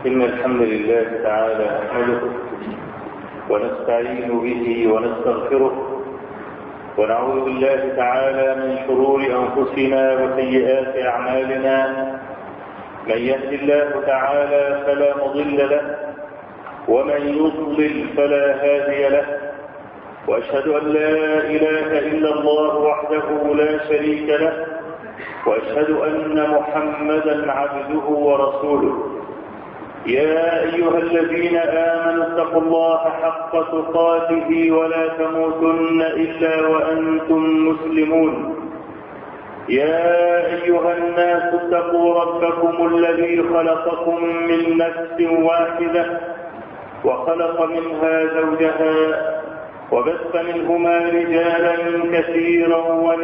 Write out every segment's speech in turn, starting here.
إن الحمد لله تعالى نحمده ونستعين به ونستغفره ونعوذ بالله تعالى من شرور أنفسنا وسيئات أعمالنا من يهد الله تعالى فلا مضل له ومن يضلل فلا هادي له وأشهد أن لا إله إلا الله وحده لا شريك له وأشهد أن محمدا عبده ورسوله يا أيها الذين آمنوا اتقوا الله حق تقاته ولا تموتن إلا وأنتم مسلمون يا أيها الناس اتقوا ربكم الذي خلقكم من نفس واحدة وخلق منها زوجها وبث منهما رجالا كثيرا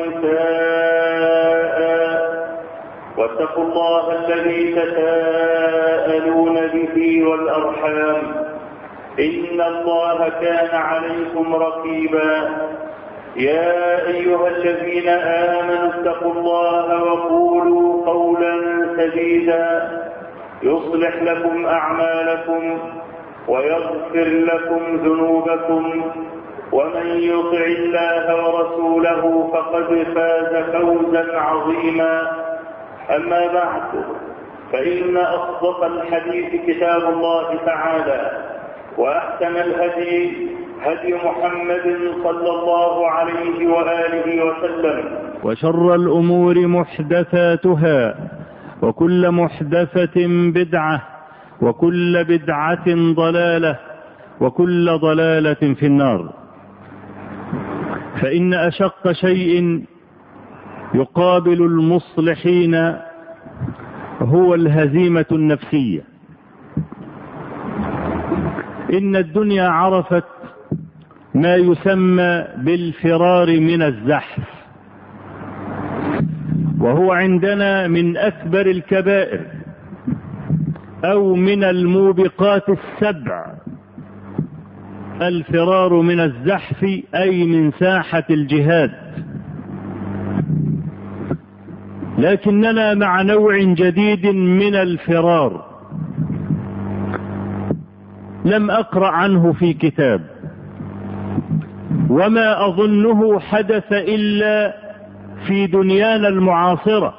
ونساء واتقوا الله الذي تساءلون به والأرحام إن الله كان عليكم رقيبا يا أيها الذين آمنوا اتقوا الله وقولوا قولا سديدا يصلح لكم أعمالكم ويغفر لكم ذنوبكم ومن يطع الله ورسوله فقد فاز فوزا عظيما أما بعد فإن أصدق الحديث كتاب الله تعالى وأحسن الهدي هدي محمد صلى الله عليه وآله وسلم وشر الأمور محدثاتها وكل محدثة بدعة وكل بدعة ضلالة وكل ضلالة في النار فإن أشق شيء يقابل المصلحين هو الهزيمة النفسية إن الدنيا عرفت ما يسمى بالفرار من الزحف وهو عندنا من أكبر الكبائر أو من الموبقات السبع الفرار من الزحف أي من ساحة الجهاد لكننا مع نوع جديد من الفرار لم أقرأ عنه في كتاب وما أظنه حدث إلا في دنيانا المعاصرة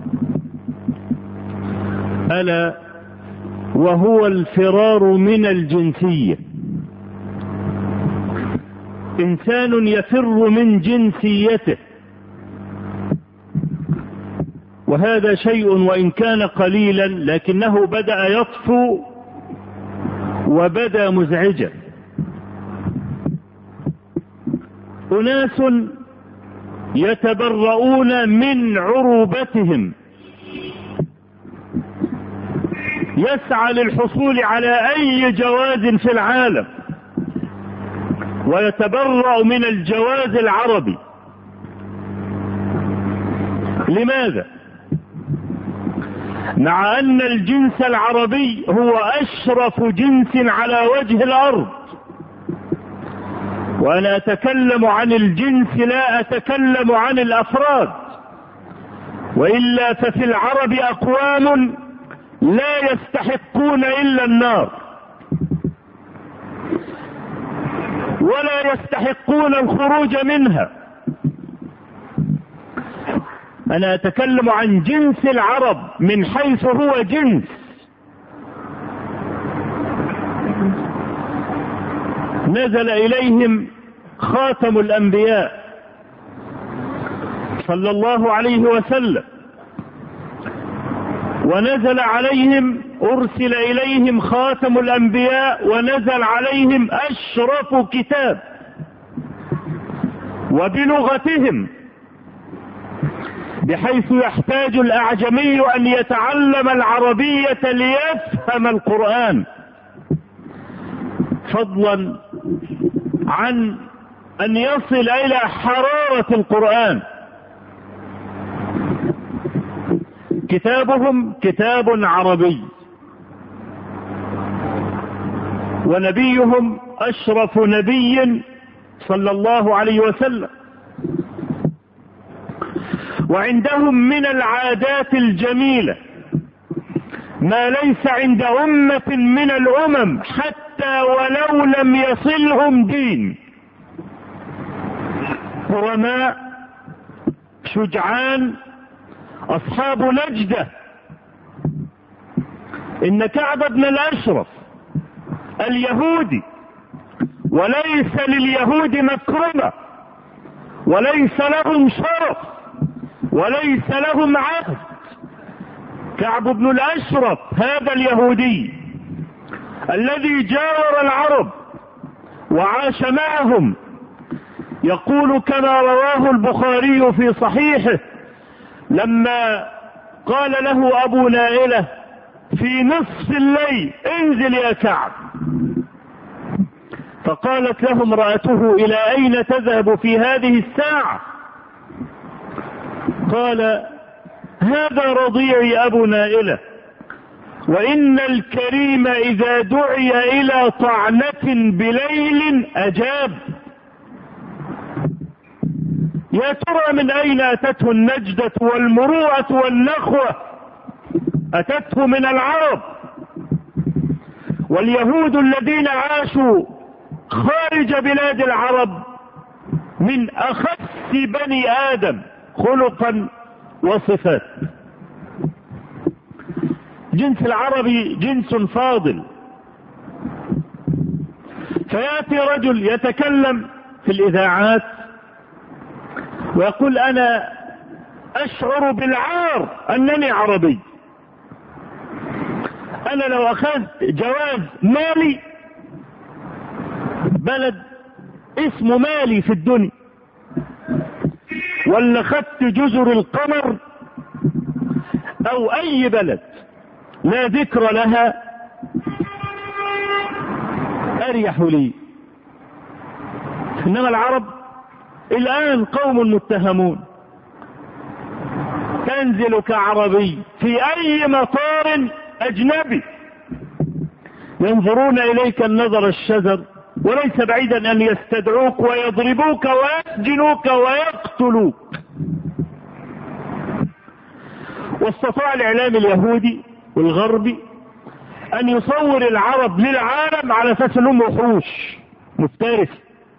ألا وهو الفرار من الجنسية إنسان يفر من جنسيته وهذا شيء وإن كان قليلا لكنه بدأ يطفو وبدا مزعجا أناس يتبرؤون من عروبتهم يسعى للحصول على أي جواز في العالم ويتبرأ من الجواز العربي لماذا مع أن الجنس العربي هو أشرف جنس على وجه الأرض وأنا أتكلم عن الجنس لا أتكلم عن الأفراد وإلا ففي العرب أقوام لا يستحقون إلا النار ولا يستحقون الخروج منها أنا أتكلم عن جنس العرب من حيث هو جنس نزل إليهم خاتم الأنبياء صلى الله عليه وسلم ونزل عليهم أرسل إليهم خاتم الأنبياء ونزل عليهم أشرف كتاب وبلغتهم بحيث يحتاج الأعجمي أن يتعلم العربية ليفهم القرآن فضلا عن أن يصل إلى حرارة القرآن كتابهم كتاب عربي ونبيهم أشرف نبي صلى الله عليه وسلم وعندهم من العادات الجميلة ما ليس عند أمة من الأمم حتى ولو لم يصلهم دين كرماء شجعان أصحاب نجدة إن كعب بن الأشرف اليهودي وليس لليهود مكرمة وليس لهم شرف وليس لهم عهد كعب بن الأشرف هذا اليهودي الذي جاور العرب وعاش معهم يقول كما رواه البخاري في صحيحه لما قال له أبو نائلة في نصف الليل انزل يا كعب فقالت له امرأته إلى أين تذهب في هذه الساعة قال هذا رضيعي أبو نائلة وإن الكريم إذا دعي إلى طعنة بليل أجاب يا ترى من أين أتته النجدة والمروءة والنخوة أتته من العرب واليهود الذين عاشوا خارج بلاد العرب من أخس بني آدم خلقا وصفات جنس العربي جنس فاضل فياتي رجل يتكلم في الاذاعات ويقول انا اشعر بالعار انني عربي انا لو اخذت جواز مالي بلد اسمه مالي في الدنيا ولا خدت جزر القمر او اي بلد لا ذكر لها اريح لي انما العرب الان قوم متهمون تنزل كعربي في اي مطار اجنبي ينظرون اليك النظر الشذر وليس بعيدا ان يستدعوك ويضربوك ويسجنوك ويقتلوك واستطاع الاعلام اليهودي والغربي ان يصور العرب للعالم على اساس انهم وحوش مفترسه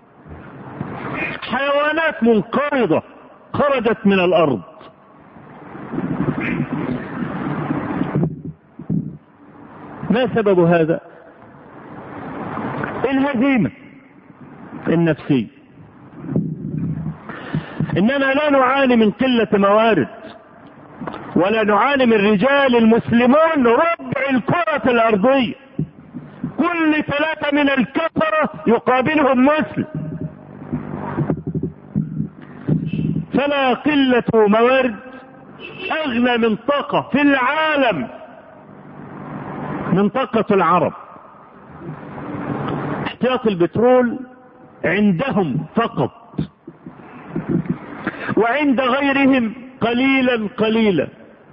حيوانات منقرضه خرجت من الارض ما سبب هذا الهزيمه النفسيه اننا لا نعاني من قله موارد ولا نعاني من رجال المسلمون ربع الكرة الأرضية كل ثلاثة من الكفرة يقابلهم مسلم فلا قلة موارد أغنى منطقة في العالم منطقة العرب احتياط البترول عندهم فقط وعند غيرهم قليلا قليلا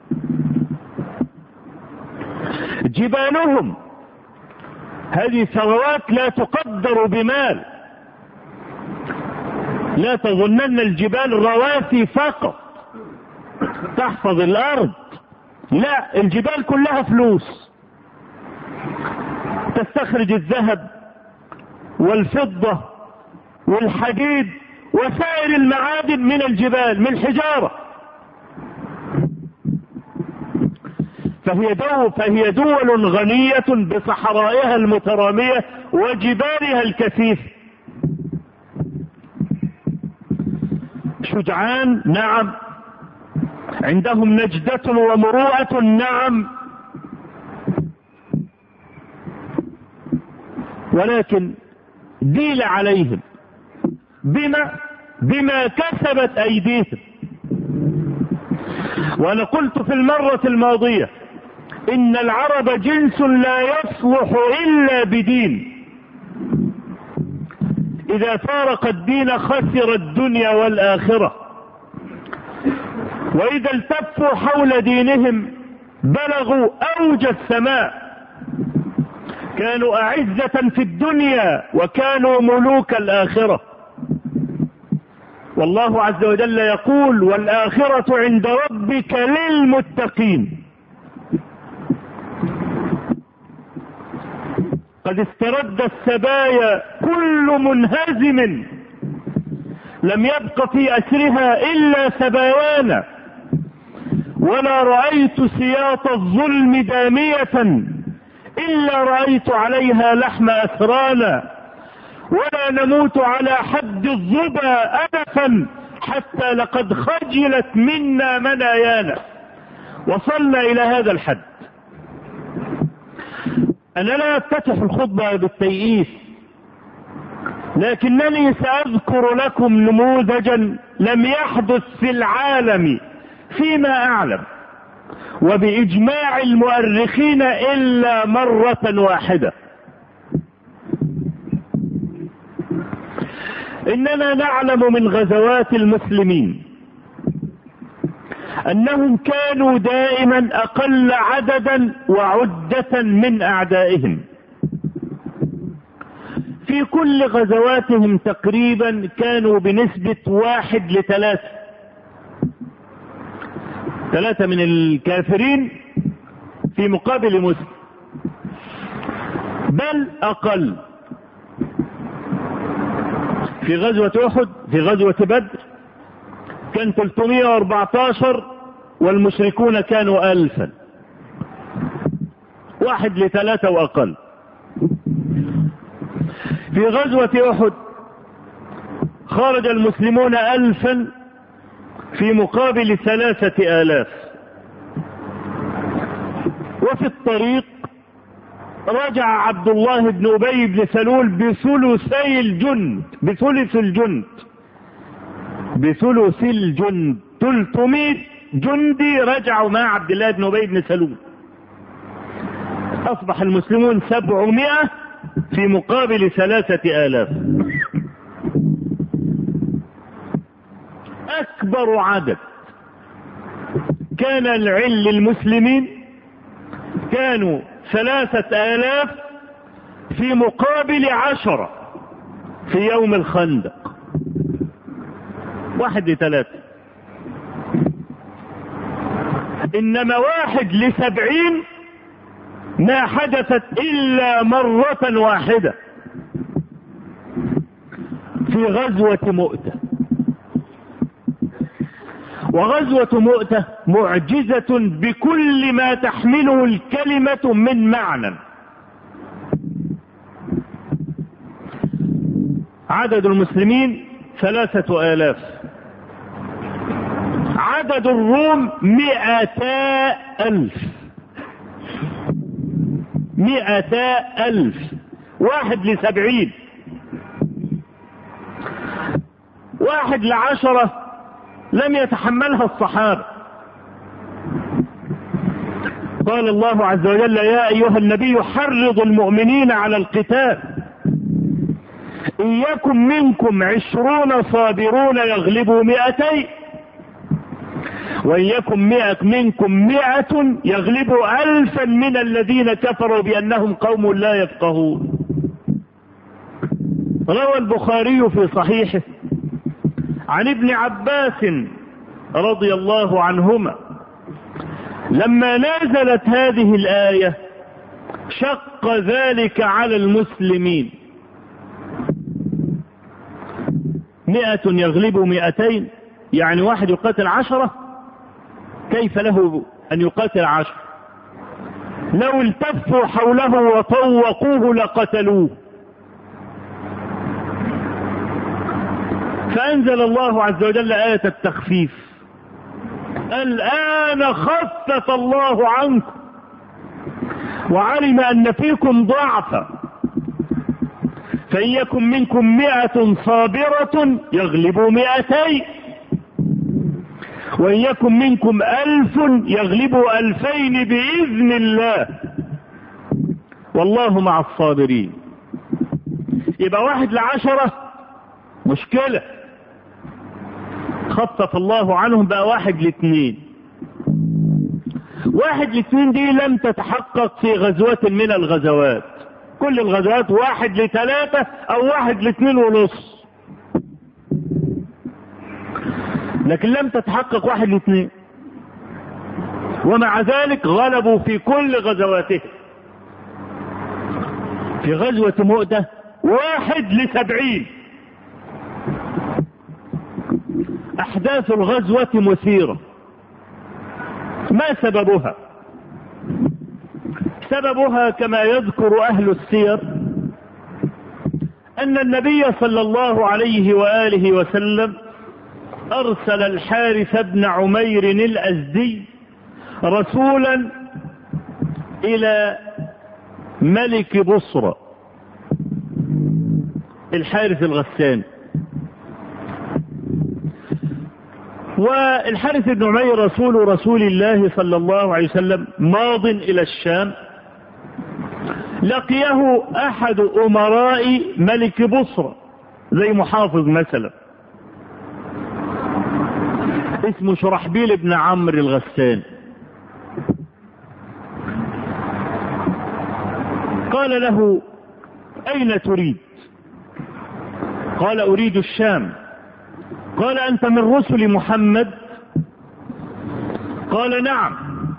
جبالهم هذه ثروات لا تقدر بمال لا تظنن الجبال رواسي فقط تحفظ الارض لا الجبال كلها فلوس تستخرج الذهب والفضة والحديد وسائر المعادن من الجبال من الحجاره فهي دول فهي دول غنية بصحرائها المترامية وجبالها الكثيف شجعان نعم عندهم نجدة ومروءة نعم ولكن ديل عليهم بما بما كسبت ايديهم وانا قلت في المرة الماضية ان العرب جنس لا يصلح الا بدين اذا فارق الدين خسر الدنيا والاخرة واذا التفوا حول دينهم بلغوا اوج السماء كانوا اعزة في الدنيا وكانوا ملوك الاخرة والله عز وجل يقول والاخرة عند ربك للمتقين قد استرد السبايا كل منهزم لم يبق في أسرها إلا سبايانا ولا رأيت سياط الظلم دامية إلا رأيت عليها لحم أسرانا ولا نموت على حد الظبا أنفا حتى لقد خجلت منا منايانا وصلنا إلى هذا الحد أنا لا أفتتح الخطبة بالتيئيس لكنني سأذكر لكم نموذجا لم يحدث في العالم فيما أعلم وبإجماع المؤرخين إلا مرة واحدة إننا نعلم من غزوات المسلمين أنهم كانوا دائما أقل عددا وعدة من أعدائهم في كل غزواتهم تقريبا كانوا بنسبة واحد لثلاثة ثلاثة من الكافرين في مقابل مسلم بل أقل في غزوة أحد في غزوة بدر كان 314 والمشركون كانوا ألفا واحد لثلاثة وأقل في غزوة أحد خرج المسلمون ألفا في مقابل ثلاثة آلاف وفي الطريق رجع عبد الله بن أبي بن سلول بثلثي الجند بثلث الجند بثلث الجند 300 جندي رجعوا مع عبد الله بن أبي بن سلول أصبح المسلمون سبعمائة في مقابل ثلاثة آلاف أكبر عدد كان العل المسلمين كانوا ثلاثة آلاف في مقابل عشرة في يوم الخندق واحد لثلاثة إنما واحد لسبعين ما حدثت إلا مرة واحدة في غزوة مؤتة وغزوة مؤتة معجزة بكل ما تحمله الكلمة من معنى عدد المسلمين ثلاثة آلاف عدد الروم مئتا ألف مئتا ألف واحد لسبعين واحد لعشرة لم يتحملها الصحابة قال الله عز وجل يا أيها النبي حرض المؤمنين على القتال إن يكن منكم عشرون صابرون يغلبوا مئتين وإن يكن مئة منكم مئة يغلبوا ألفا من الذين كفروا بأنهم قوم لا يفقهون روى البخاري في صحيحه عن ابن عباس رضي الله عنهما لما نزلت هذه الآية شق ذلك على المسلمين مئة يغلب مئتين يعني واحد يقاتل عشرة كيف له أن يقاتل عشرة لو التفوا حوله وطوقوه لقتلوه فأنزل الله عز وجل آية التخفيف الآن خفف الله عنكم وعلم أن فيكم ضعفا فإن يكن منكم مئة صابرة يغلبوا مئتين وإن يكن منكم ألف يغلبوا ألفين بإذن الله والله مع الصابرين يبقى واحد لعشرة مشكلة خفف الله عنهم بقى واحد لاثنين واحد لاثنين دي لم تتحقق في غزوة من الغزوات كل الغزوات واحد لثلاثة او واحد لاثنين ونص لكن لم تتحقق واحد لاثنين ومع ذلك غلبوا في كل غزواتهم في غزوة مؤدة واحد لسبعين أحداث الغزوة مثيرة ما سببها سببها كما يذكر أهل السير أن النبي صلى الله عليه وآله وسلم أرسل الحارث بن عمير الأزدي رسولا إلى ملك بصرى الحارث الغسان والحارث بن عمير رسول رسول الله صلى الله عليه وسلم ماض إلى الشام لقيه أحد أمراء ملك بصرى زي محافظ مثلا اسمه شرحبيل بن عمرو الغسان قال له أين تريد قال أريد الشام قال أنت من رسل محمد قال نعم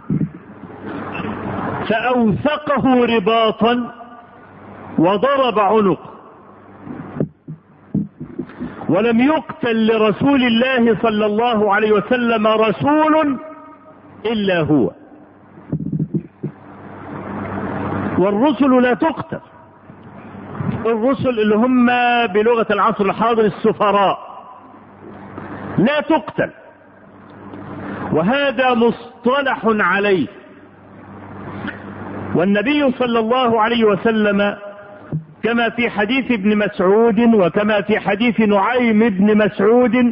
فأوثقه رباطا وضرب عنقه ولم يقتل لرسول الله صلى الله عليه وسلم رسول إلا هو والرسل لا تقتل الرسل اللي هم بلغة العصر الحاضر السفراء لا تقتل وهذا مصطلح عليه والنبي صلى الله عليه وسلم كما في حديث ابن مسعود وكما في حديث نعيم بن مسعود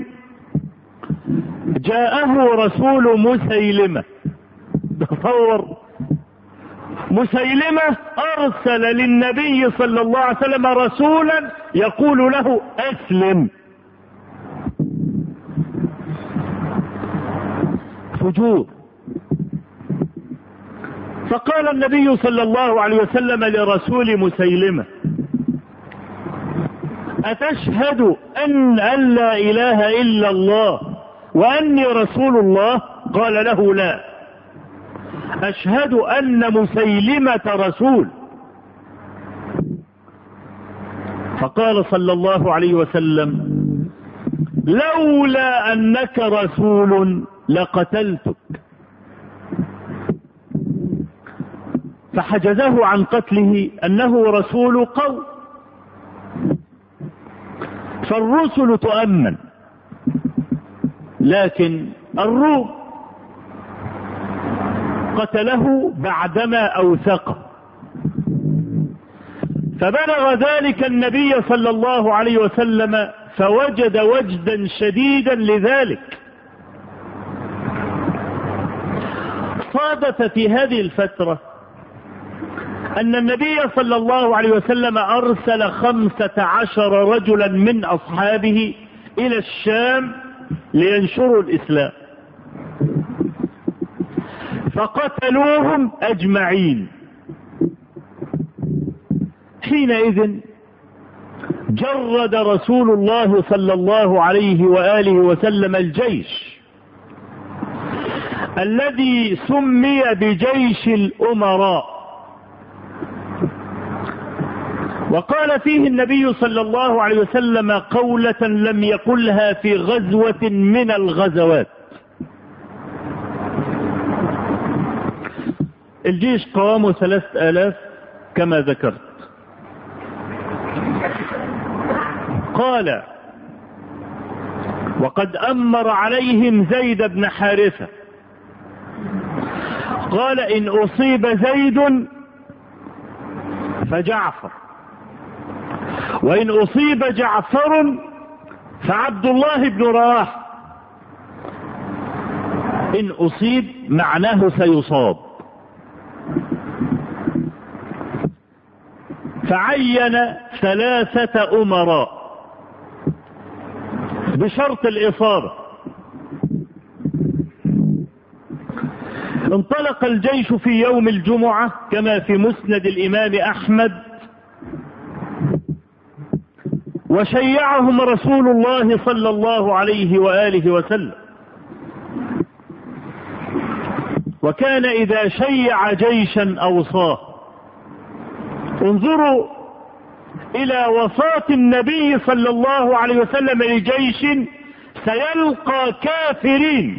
جاءه رسول مسيلمة تصور مسيلمة أرسل للنبي صلى الله عليه وسلم رسولا يقول له أسلم فجور فقال النبي صلى الله عليه وسلم لرسول مسيلمة أتشهد أن أن لا إله إلا الله وأني رسول الله قال له لا أشهد أن مسيلمة رسول فقال صلى الله عليه وسلم لولا أنك رسول لقتلتك فحجزه عن قتله أنه رسول قوم فالرسل تؤمن لكن الروم قتله بعدما أوثقه فبلغ ذلك النبي صلى الله عليه وسلم فوجد وجدا شديدا لذلك صادف في هذه الفترة أن النبي صلى الله عليه وسلم أرسل خمسة عشر رجلا من أصحابه إلى الشام لينشروا الإسلام فقتلوهم أجمعين حينئذ جرد رسول الله صلى الله عليه وآله وسلم الجيش الذي سمي بجيش الأمراء وقال فيه النبي صلى الله عليه وسلم قولة لم يقلها في غزوة من الغزوات الجيش قوامه ثلاثة آلاف كما ذكرت قال وقد أمر عليهم زيد بن حارثة قال إن أصيب زيد فجعفر وإن أصيب جعفر فعبد الله بن رواح إن أصيب معناه سيصاب فعين ثلاثة أمراء بشرط الإصابة انطلق الجيش في يوم الجمعة كما في مسند الإمام أحمد وشيعهم رسول الله صلى الله عليه وآله وسلم وكان إذا شيع جيشا أوصاه انظروا الى وصاة النبي صلى الله عليه وسلم لجيش سيلقى كافرين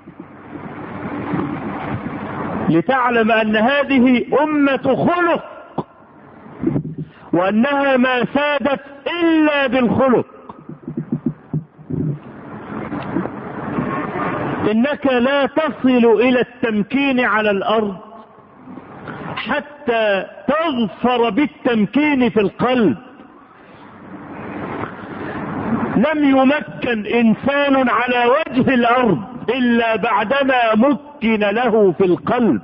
لتعلم ان هذه امة خلق وانها ما سادت الا بالخلق انك لا تصل الى التمكين على الارض حتى تظفر بالتمكين في القلب لم يمكن انسان على وجه الارض الا بعدما مكن له في القلب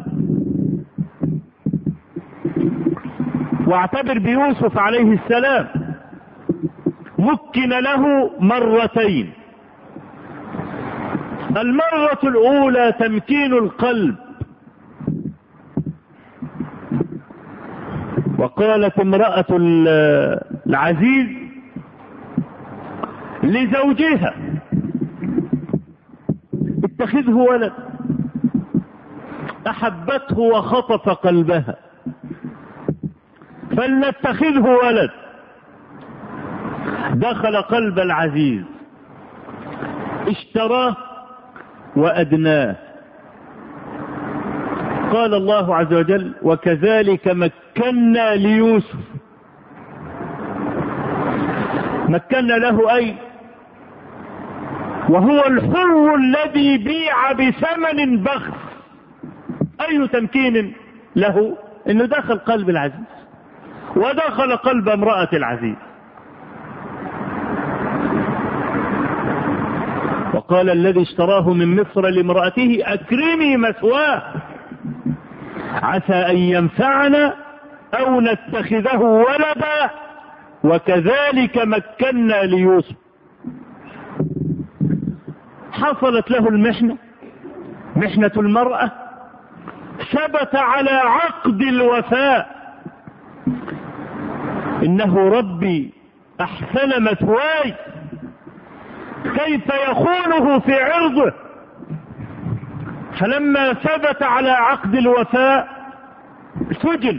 واعتبر بيوسف عليه السلام مكن له مرتين المرة الاولى تمكين القلب وقالت امرأة العزيز لزوجها اتخذه ولد احبته وخطف قلبها فلنتخذه ولد دخل قلب العزيز اشتراه وادناه قال الله عز وجل وكذلك مكنا ليوسف مكنا له اي وهو الحر الذي بيع بثمن بخس اي تمكين له انه دخل قلب العزيز ودخل قلب امرأة العزيز وقال الذي اشتراه من مصر لامرأته اكرمي مثواه عسى ان ينفعنا او نتخذه ولدا وكذلك مكنا ليوسف حصلت له المحنة محنة المرأة ثبت على عقد الوفاء انه ربي احسن مثواي كيف يخونه في عرضه فلما ثبت على عقد الوفاء سجن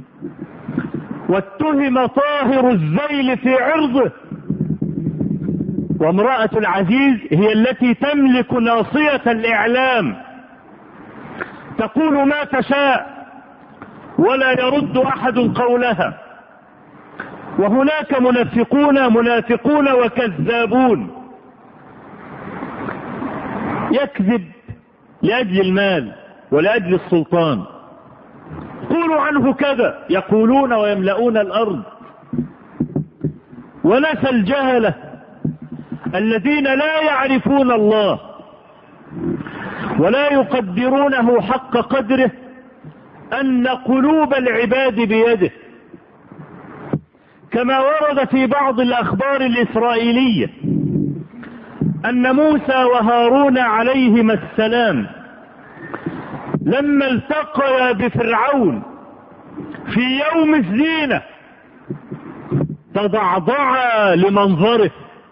واتهم طاهر الذيل في عرضه وامرأة العزيز هي التي تملك ناصية الإعلام تقول ما تشاء ولا يرد أحد قولها وهناك منافقون منافقون وكذابون يكذب لأجل المال ولأجل السلطان قولوا عنه كذا يقولون ويملؤون الأرض ونسى الجهلة الذين لا يعرفون الله ولا يقدرونه حق قدره أن قلوب العباد بيده كما ورد في بعض الأخبار الإسرائيلية أن موسى وهارون عليهما السلام لما التقيا بفرعون في يوم الزينة تضعضعا لمنظره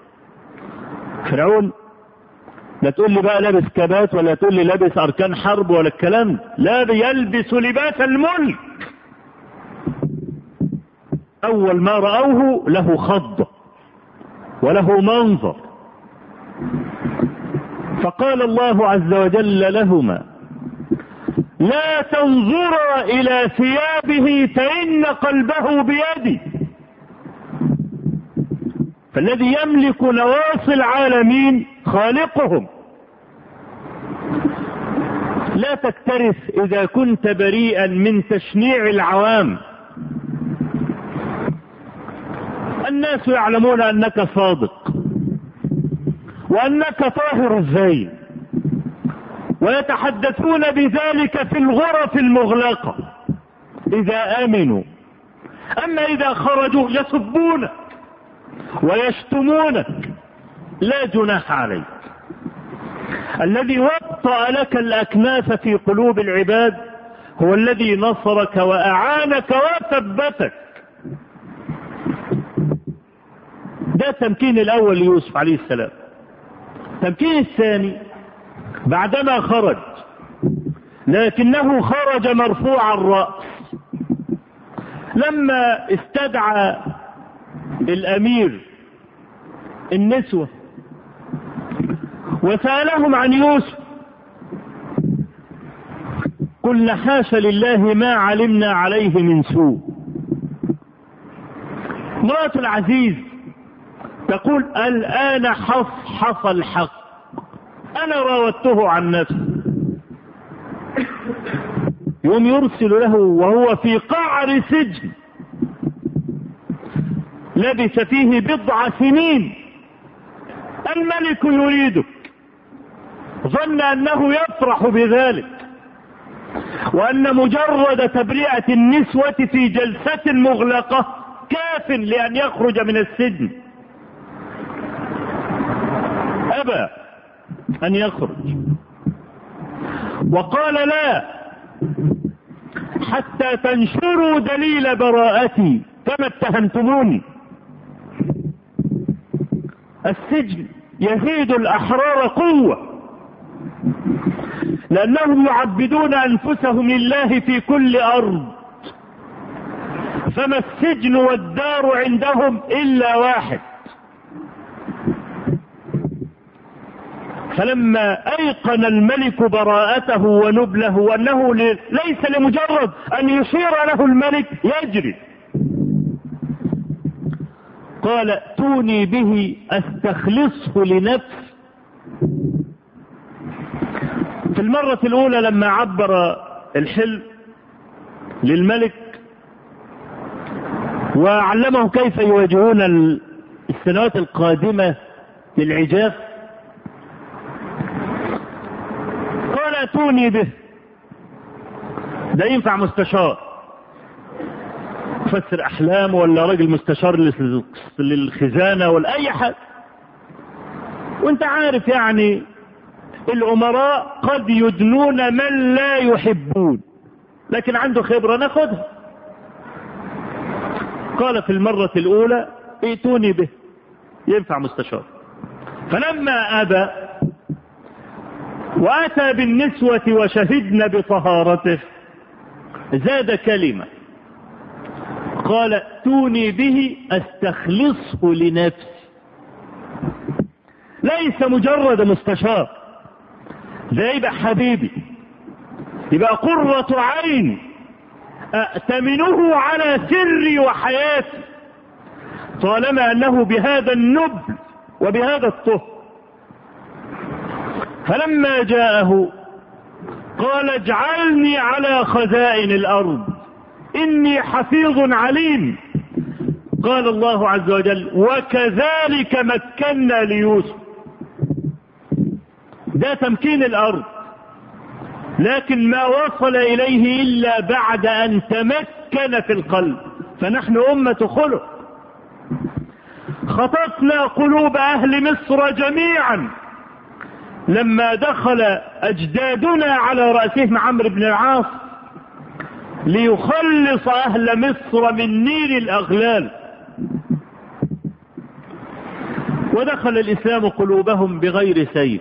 فرعون لا تقول لي بقى لابس كبات ولا تقول لي لابس اركان حرب ولا الكلام لا يلبس لباس الملك اول ما راوه له خضه وله منظر فقال الله عز وجل لهما لا تنظرا الى ثيابه فان قلبه بيدي فالذي يملك نواصي العالمين خالقهم لا تكترث اذا كنت بريئا من تشنيع العوام الناس يعلمون انك صادق وانك طاهر الزين ويتحدثون بذلك في الغرف المغلقة اذا امنوا اما اذا خرجوا يسبونك ويشتمونك لا جناح عليك الذي وطأ لك الأكناف في قلوب العباد هو الذي نصرك وأعانك وثبتك ده التمكين الأول ليوسف عليه السلام التمكين الثاني بعدما خرج لكنه خرج مرفوع الرأس لما استدعى الامير النسوة وسألهم عن يوسف قلنا حاش لله ما علمنا عليه من سوء امرأة العزيز تقول الآن حصحص الحق أنا راودته عن نفسه يوم يرسل له وهو في قعر سجن لبث فيه بضع سنين الملك يريدك ظن أنه يفرح بذلك وأن مجرد تبرئة النسوة في جلسة مغلقة كاف لأن يخرج من السجن أبى أن يخرج وقال لا حتى تنشروا دليل براءتي كما اتهمتموني السجن يزيد الأحرار قوة لأنهم يعبدون أنفسهم لله في كل أرض فما السجن والدار عندهم إلا واحد فلما أيقن الملك براءته ونبله وأنه ليس لمجرد أن يشير له الملك يجري قال ائتوني به استخلصه لنفسي في المرة الأولى لما عبر الحلم للملك وعلمه كيف يواجهون السنوات القادمة للعجاف قال اتوني به ده ينفع مستشار مفسر احلام ولا راجل مستشار للخزانة ولا اي حد وانت عارف يعني الامراء قد يدنون من لا يحبون لكن عنده خبرة ناخدها قال في المرة الاولى ائتوني به ينفع مستشار فلما ابى واتى بالنسوة وشهدن بطهارته زاد كلمة قال ائتوني به استخلصه لنفسي ليس مجرد مستشار ده يبقى حبيبي يبقى قرة عين أأتمنه على سري وحياتي طالما أنه بهذا النبل وبهذا الطهر فلما جاءه قال اجعلني على خزائن الأرض إني حفيظ عليم قال الله عز وجل وكذلك مكنا ليوسف ده تمكين الأرض لكن ما وصل إليه إلا بعد أن تمكن في القلب فنحن أمة خلق خطفنا قلوب أهل مصر جميعا لما دخل أجدادنا على رأسهم عمرو بن العاص ليخلص أهل مصر من نير الأغلال ودخل الإسلام قلوبهم بغير سيف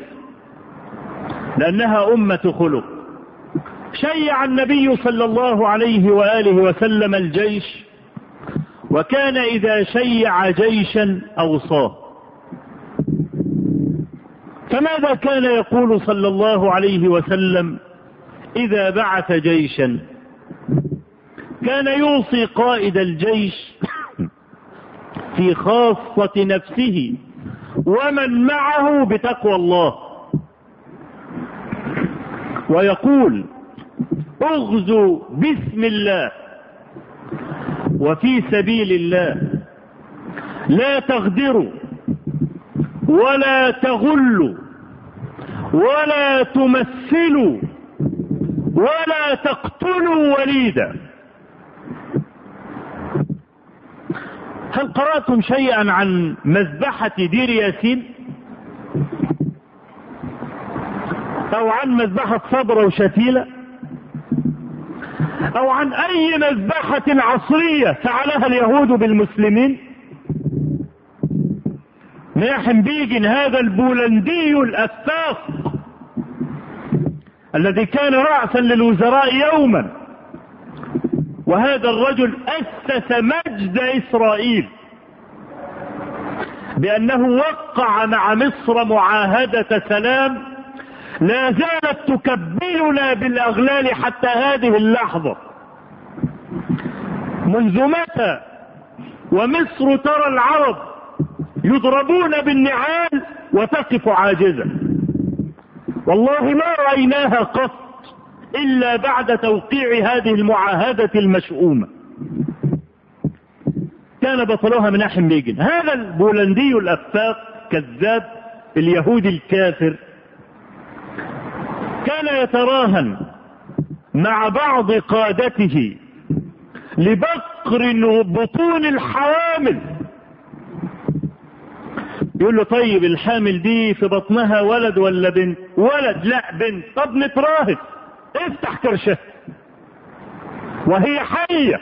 لأنها أمة خلق شيع النبي صلى الله عليه وآله وسلم الجيش وكان إذا شيع جيشا أوصاه فماذا كان يقول صلى الله عليه وسلم إذا بعث جيشا كان يوصي قائد الجيش في خاصة نفسه ومن معه بتقوى الله ويقول اغزوا باسم الله وفي سبيل الله لا تغدروا ولا تغلوا ولا تمثلوا ولا تقتلوا وليدا هل قرأتم شيئا عن مذبحة دير ياسين او عن مذبحة صبرة وشتيلة او عن اي مذبحة عصرية فعلها اليهود بالمسلمين ناحم بيجن هذا البولندي الافاق الذي كان رأسا للوزراء يوما وهذا الرجل أسس مجد إسرائيل بأنه وقع مع مصر معاهدة سلام لا زالت تكبلنا بالأغلال حتى هذه اللحظة منذ متى ومصر ترى العرب يضربون بالنعال وتقف عاجزة والله ما رأيناها قط إلا بعد توقيع هذه المعاهدة المشؤومة كان بطلها مناحم بيجن هذا البولندي الأفاق كذاب اليهودي الكافر كان يتراهن مع بعض قادته لبقر بطون الحوامل يقول له طيب الحامل دي في بطنها ولد ولا بنت ولد لا بنت طب نتراهن افتح كرشها وهي حية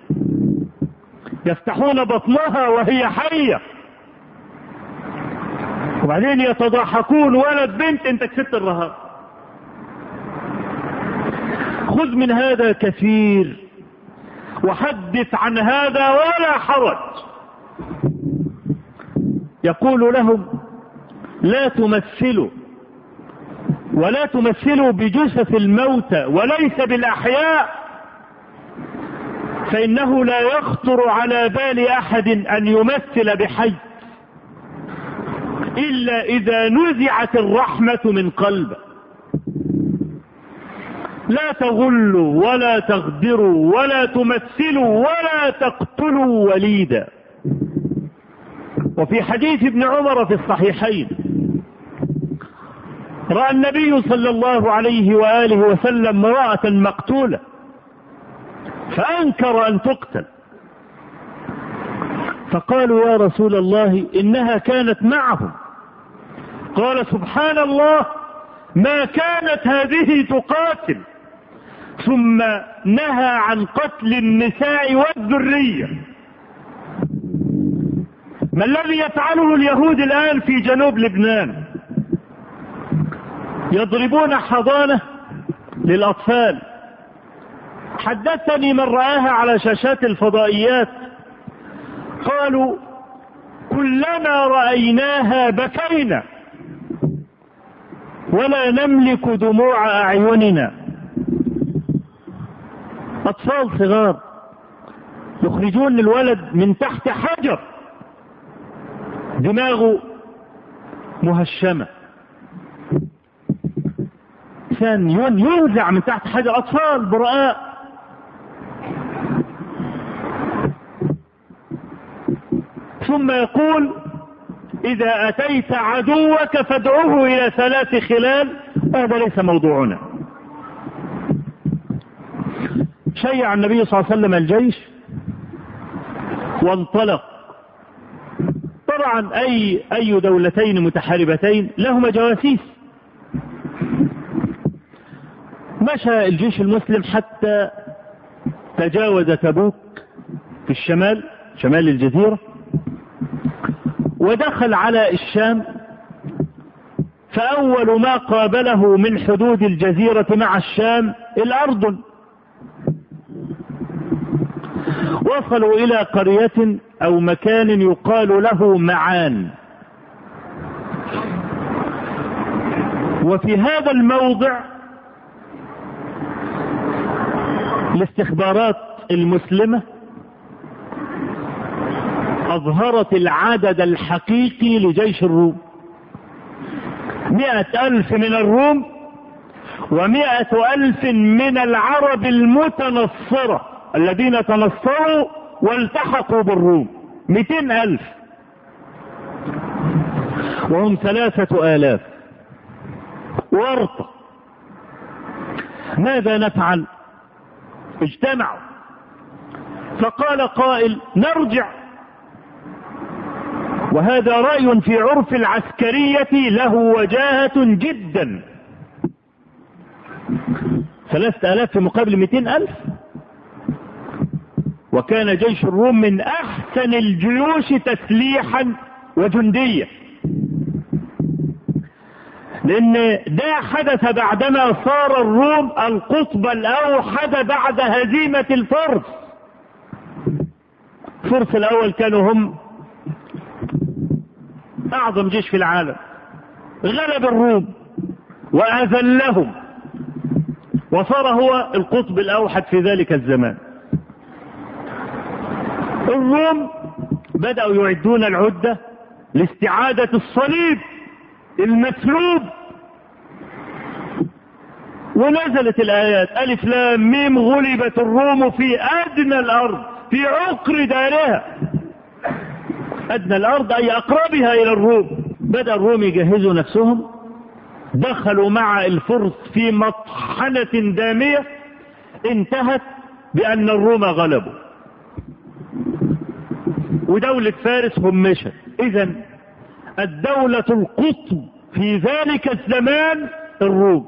يفتحون بطنها وهي حية وبعدين يتضاحكون ولد بنت انت كسبت الرهان خذ من هذا كثير وحدث عن هذا ولا حرج يقول لهم لا تمثلوا ولا تمثلوا بجثث الموتى وليس بالاحياء فانه لا يخطر على بال احد ان يمثل بحي الا اذا نزعت الرحمه من قلبه لا تغلوا ولا تغدروا ولا تمثلوا ولا تقتلوا وليدا وفي حديث ابن عمر في الصحيحين راى النبي صلى الله عليه واله وسلم امراه مقتوله فانكر ان تقتل فقالوا يا رسول الله انها كانت معهم قال سبحان الله ما كانت هذه تقاتل ثم نهى عن قتل النساء والذريه ما الذي يفعله اليهود الان في جنوب لبنان يضربون حضانه للاطفال حدثني من رآها على شاشات الفضائيات قالوا كلما رأيناها بكينا ولا نملك دموع أعيننا أطفال صغار يخرجون الولد من تحت حجر دماغه مهشمة إنسان ينزع من تحت حجر أطفال براء ثم يقول إذا أتيت عدوك فادعوه إلى ثلاث خلال هذا ليس موضوعنا شيع النبي صلى الله عليه وسلم الجيش وانطلق طبعا أي أي دولتين متحاربتين لهما جواسيس مشى الجيش المسلم حتى تجاوز تبوك في الشمال شمال الجزيرة ودخل على الشام فأول ما قابله من حدود الجزيرة مع الشام الأردن وصلوا إلى قرية أو مكان يقال له معان وفي هذا الموضع الاستخبارات المسلمة أظهرت العدد الحقيقي لجيش الروم مئة ألف من الروم ومئة ألف من العرب المتنصرة الذين تنصروا والتحقوا بالروم مئتين ألف وهم ثلاثة آلاف ورطة ماذا نفعل اجتمعوا فقال قائل نرجع وهذا رأي في عرف العسكرية له وجاهة جدا ثلاثة آلاف في مقابل مئتين ألف وكان جيش الروم من أحسن الجيوش تسليحا وجنديا لأن ده حدث بعدما صار الروم القطب الأوحد بعد هزيمة الفرس الفرس الأول كانوا هم أعظم جيش في العالم غلب الروم وأذلهم وصار هو القطب الأوحد في ذلك الزمان الروم بدأوا يعدون العدة لاستعادة الصليب المسلوب ونزلت الآيات ألف لام ميم غلبت الروم في أدنى الأرض في عقر دارها أدنى الأرض أي أقربها إلى الروم بدأ الروم يجهزوا نفسهم دخلوا مع الفرس في مطحنة دامية انتهت بأن الروم غلبوا ودولة فارس همشت إذا الدولة القطب في ذلك الزمان الروم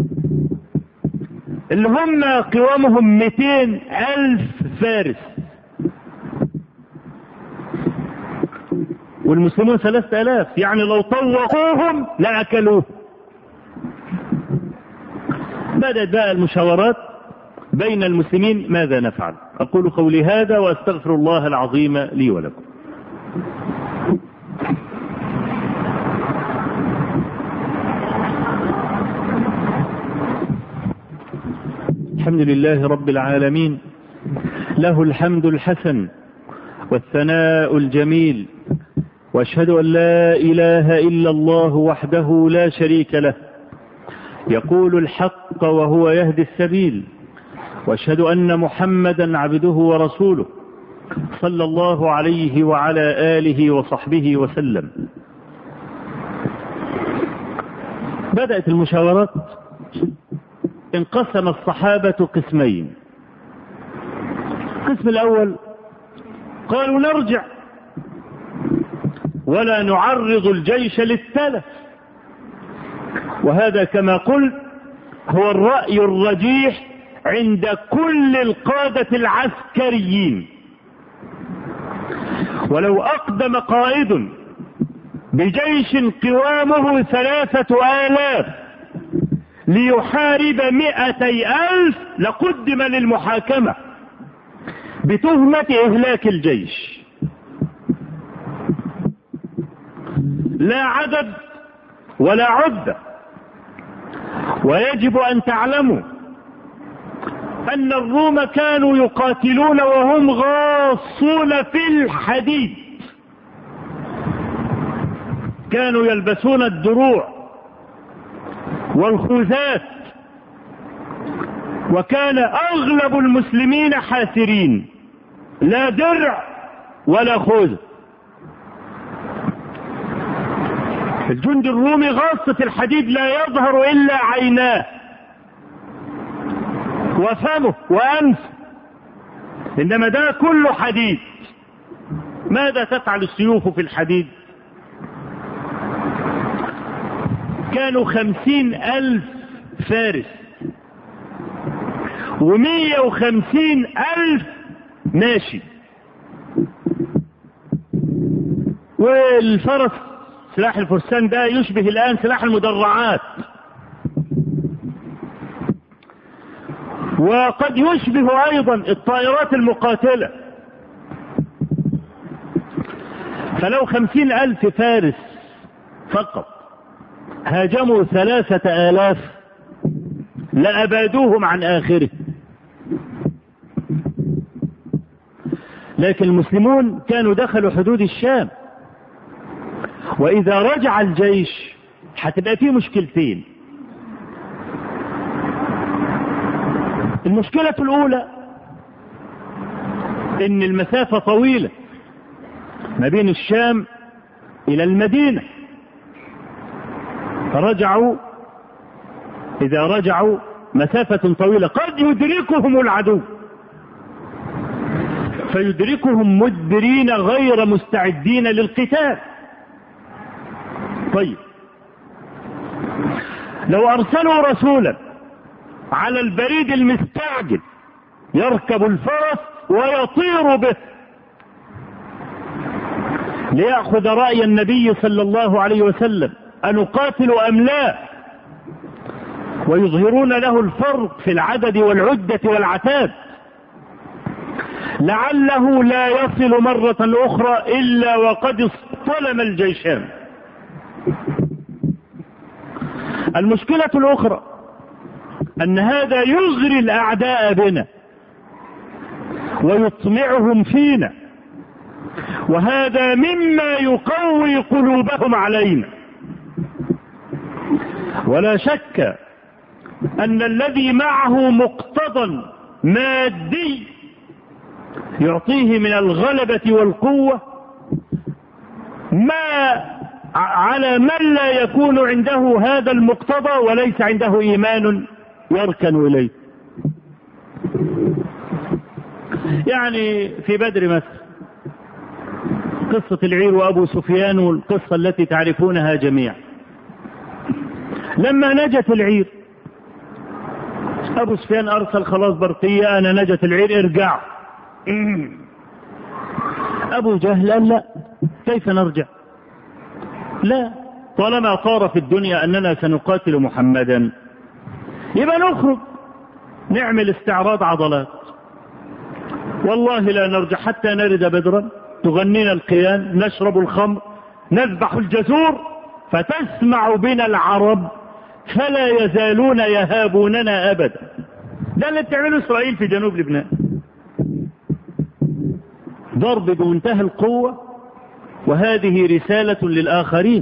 اللي هم قوامهم 200 ألف فارس والمسلمون ثلاثة آلاف يعني لو طوقوهم لأكلوه بدأت بقى المشاورات بين المسلمين ماذا نفعل أقول قولي هذا وأستغفر الله العظيم لي ولكم الحمد لله رب العالمين له الحمد الحسن والثناء الجميل واشهد ان لا اله الا الله وحده لا شريك له يقول الحق وهو يهدي السبيل واشهد ان محمدا عبده ورسوله صلى الله عليه وعلى اله وصحبه وسلم بدات المشاورات انقسم الصحابه قسمين القسم الاول قالوا نرجع ولا نعرض الجيش للتلف وهذا كما قلت هو الرأي الرجيح عند كل القادة العسكريين ولو أقدم قائد بجيش قوامه ثلاثة آلاف ليحارب مئتي ألف لقدم للمحاكمة بتهمة إهلاك الجيش لا عدد ولا عدة ويجب أن تعلموا أن الروم كانوا يقاتلون وهم غاصون في الحديد كانوا يلبسون الدروع والخوذات وكان أغلب المسلمين حاسرين لا درع ولا خوذة الجند الرومي غاصة الحديد لا يظهر إلا عيناه وفمه وأنفه إنما ده كله حديد ماذا تفعل السيوف في الحديد كانوا خمسين ألف فارس ومية وخمسين ألف ماشي والفرس سلاح الفرسان ده يشبه الآن سلاح المدرعات وقد يشبه أيضا الطائرات المقاتلة فلو خمسين ألف فارس فقط هاجموا ثلاثة آلاف لأبادوهم عن آخره لكن المسلمون كانوا دخلوا حدود الشام وإذا رجع الجيش هتبقى فيه مشكلتين المشكلة الأولى إن المسافة طويلة ما بين الشام إلى المدينة فرجعوا إذا رجعوا مسافة طويلة قد يدركهم العدو فيدركهم مدبرين غير مستعدين للقتال طيب لو أرسلوا رسولا على البريد المستعجل يركب الفرس ويطير به ليأخذ رأي النبي صلى الله عليه وسلم أنقاتل أم لا ويظهرون له الفرق في العدد والعدة والعتاد لعله لا يصل مرة أخرى إلا وقد اصطلم الجيشان المشكلة الأخرى أن هذا يغري الأعداء بنا ويطمعهم فينا وهذا مما يقوي قلوبهم علينا ولا شك أن الذي معه مقتضى مادي يعطيه من الغلبة والقوة ما على من لا يكون عنده هذا المقتضى وليس عنده إيمان يركن إليه يعني في بدر مثلا قصة العير وأبو سفيان والقصة التي تعرفونها جميعا لما نجت العير أبو سفيان أرسل خلاص برقية أنا نجت العير ارجع أبو جهل قال لا كيف نرجع لا طالما صار في الدنيا أننا سنقاتل محمدا يبقى نخرج نعمل استعراض عضلات والله لا نرجع حتى نرد بدرا تغنينا القيان نشرب الخمر نذبح الجزور فتسمع بنا العرب فلا يزالون يهابوننا ابدا ده اللي بتعمله اسرائيل في جنوب لبنان ضرب بمنتهى القوة وهذه رسالة للآخرين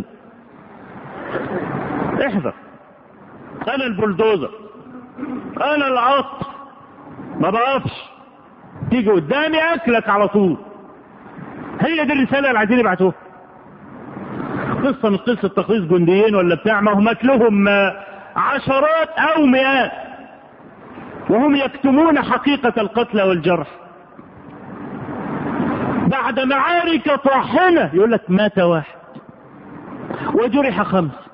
احذر أنا البلدوزر أنا العطف ما بقفش تيجي قدامي أكلك على طول هي دي الرسالة اللي عايزين يبعتوها قصة مش قصة تخليص جنديين ولا بتاع ما هم لهم عشرات أو مئات وهم يكتمون حقيقة القتل والجرح بعد معارك طاحنة يقول لك مات واحد وجرح خمس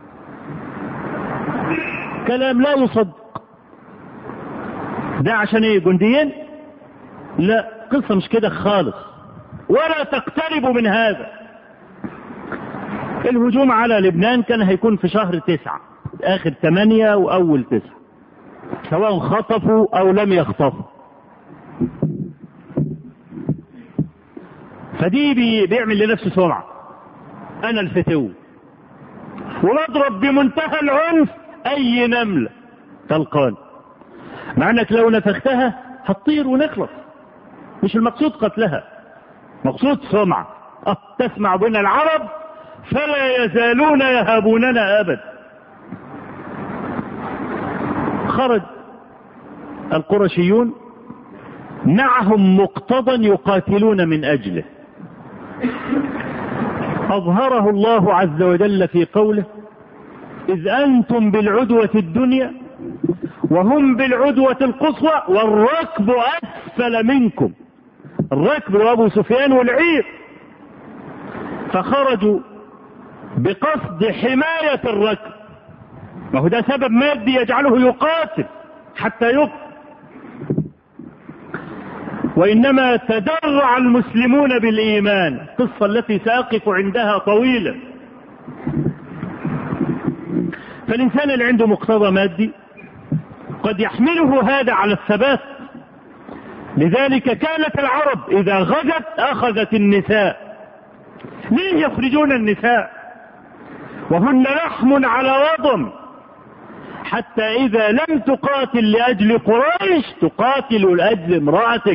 كلام لا يصدق ده عشان ايه جنديين لا قصة مش كده خالص ولا تقترب من هذا الهجوم على لبنان كان هيكون في شهر تسعة اخر ثمانية واول تسعة سواء خطفوا او لم يخطفوا فدي بي بيعمل لنفسه سرعة انا الفتو ونضرب بمنتهى العنف اي نملة تلقان مع انك لو نفختها هتطير ونخلص مش المقصود قتلها مقصود سمعة أه تسمع بنا العرب فلا يزالون يهابوننا ابدا خرج القرشيون معهم مقتضى يقاتلون من اجله اظهره الله عز وجل في قوله اذ انتم بالعدوة الدنيا وهم بالعدوة القصوى والركب اسفل منكم الركب وابو سفيان والعير فخرجوا بقصد حماية الركب ما هو ده سبب مادي يجعله يقاتل حتى يقتل وإنما تدرع المسلمون بالإيمان القصة التي سأقف عندها طويلة فالإنسان اللي عنده مقتضى مادي قد يحمله هذا على الثبات لذلك كانت العرب إذا غزت أخذت النساء ليه يخرجون النساء وهن لحم على وضم حتى إذا لم تقاتل لأجل قريش تقاتل لأجل امرأتك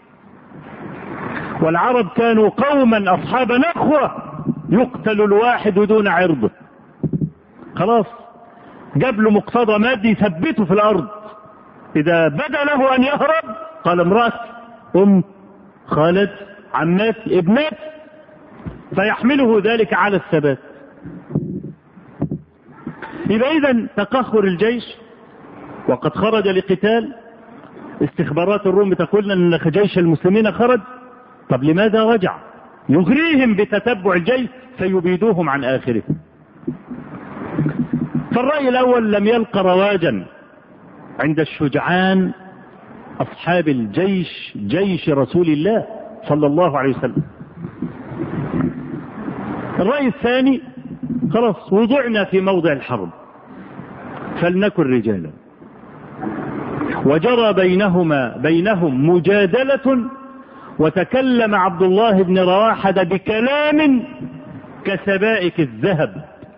والعرب كانوا قوما أصحاب نخوة يقتل الواحد دون عرضه خلاص جاب له مقتضى مادي يثبته في الأرض إذا بدا له أن يهرب قال امرأة أم خالد عمات ابنات فيحمله ذلك على الثبات يبقى إذا تقهر الجيش وقد خرج لقتال استخبارات الروم تقول أن جيش المسلمين خرج طب لماذا رجع يغريهم بتتبع الجيش فيبيدوهم عن آخره فالرأي الأول لم يلق رواجا عند الشجعان أصحاب الجيش جيش رسول الله صلى الله عليه وسلم الرأي الثاني خلاص وضعنا في موضع الحرب فلنكن رجالا وجرى بينهما بينهم مجادلة وتكلم عبد الله بن رواحة بكلام كسبائك الذهب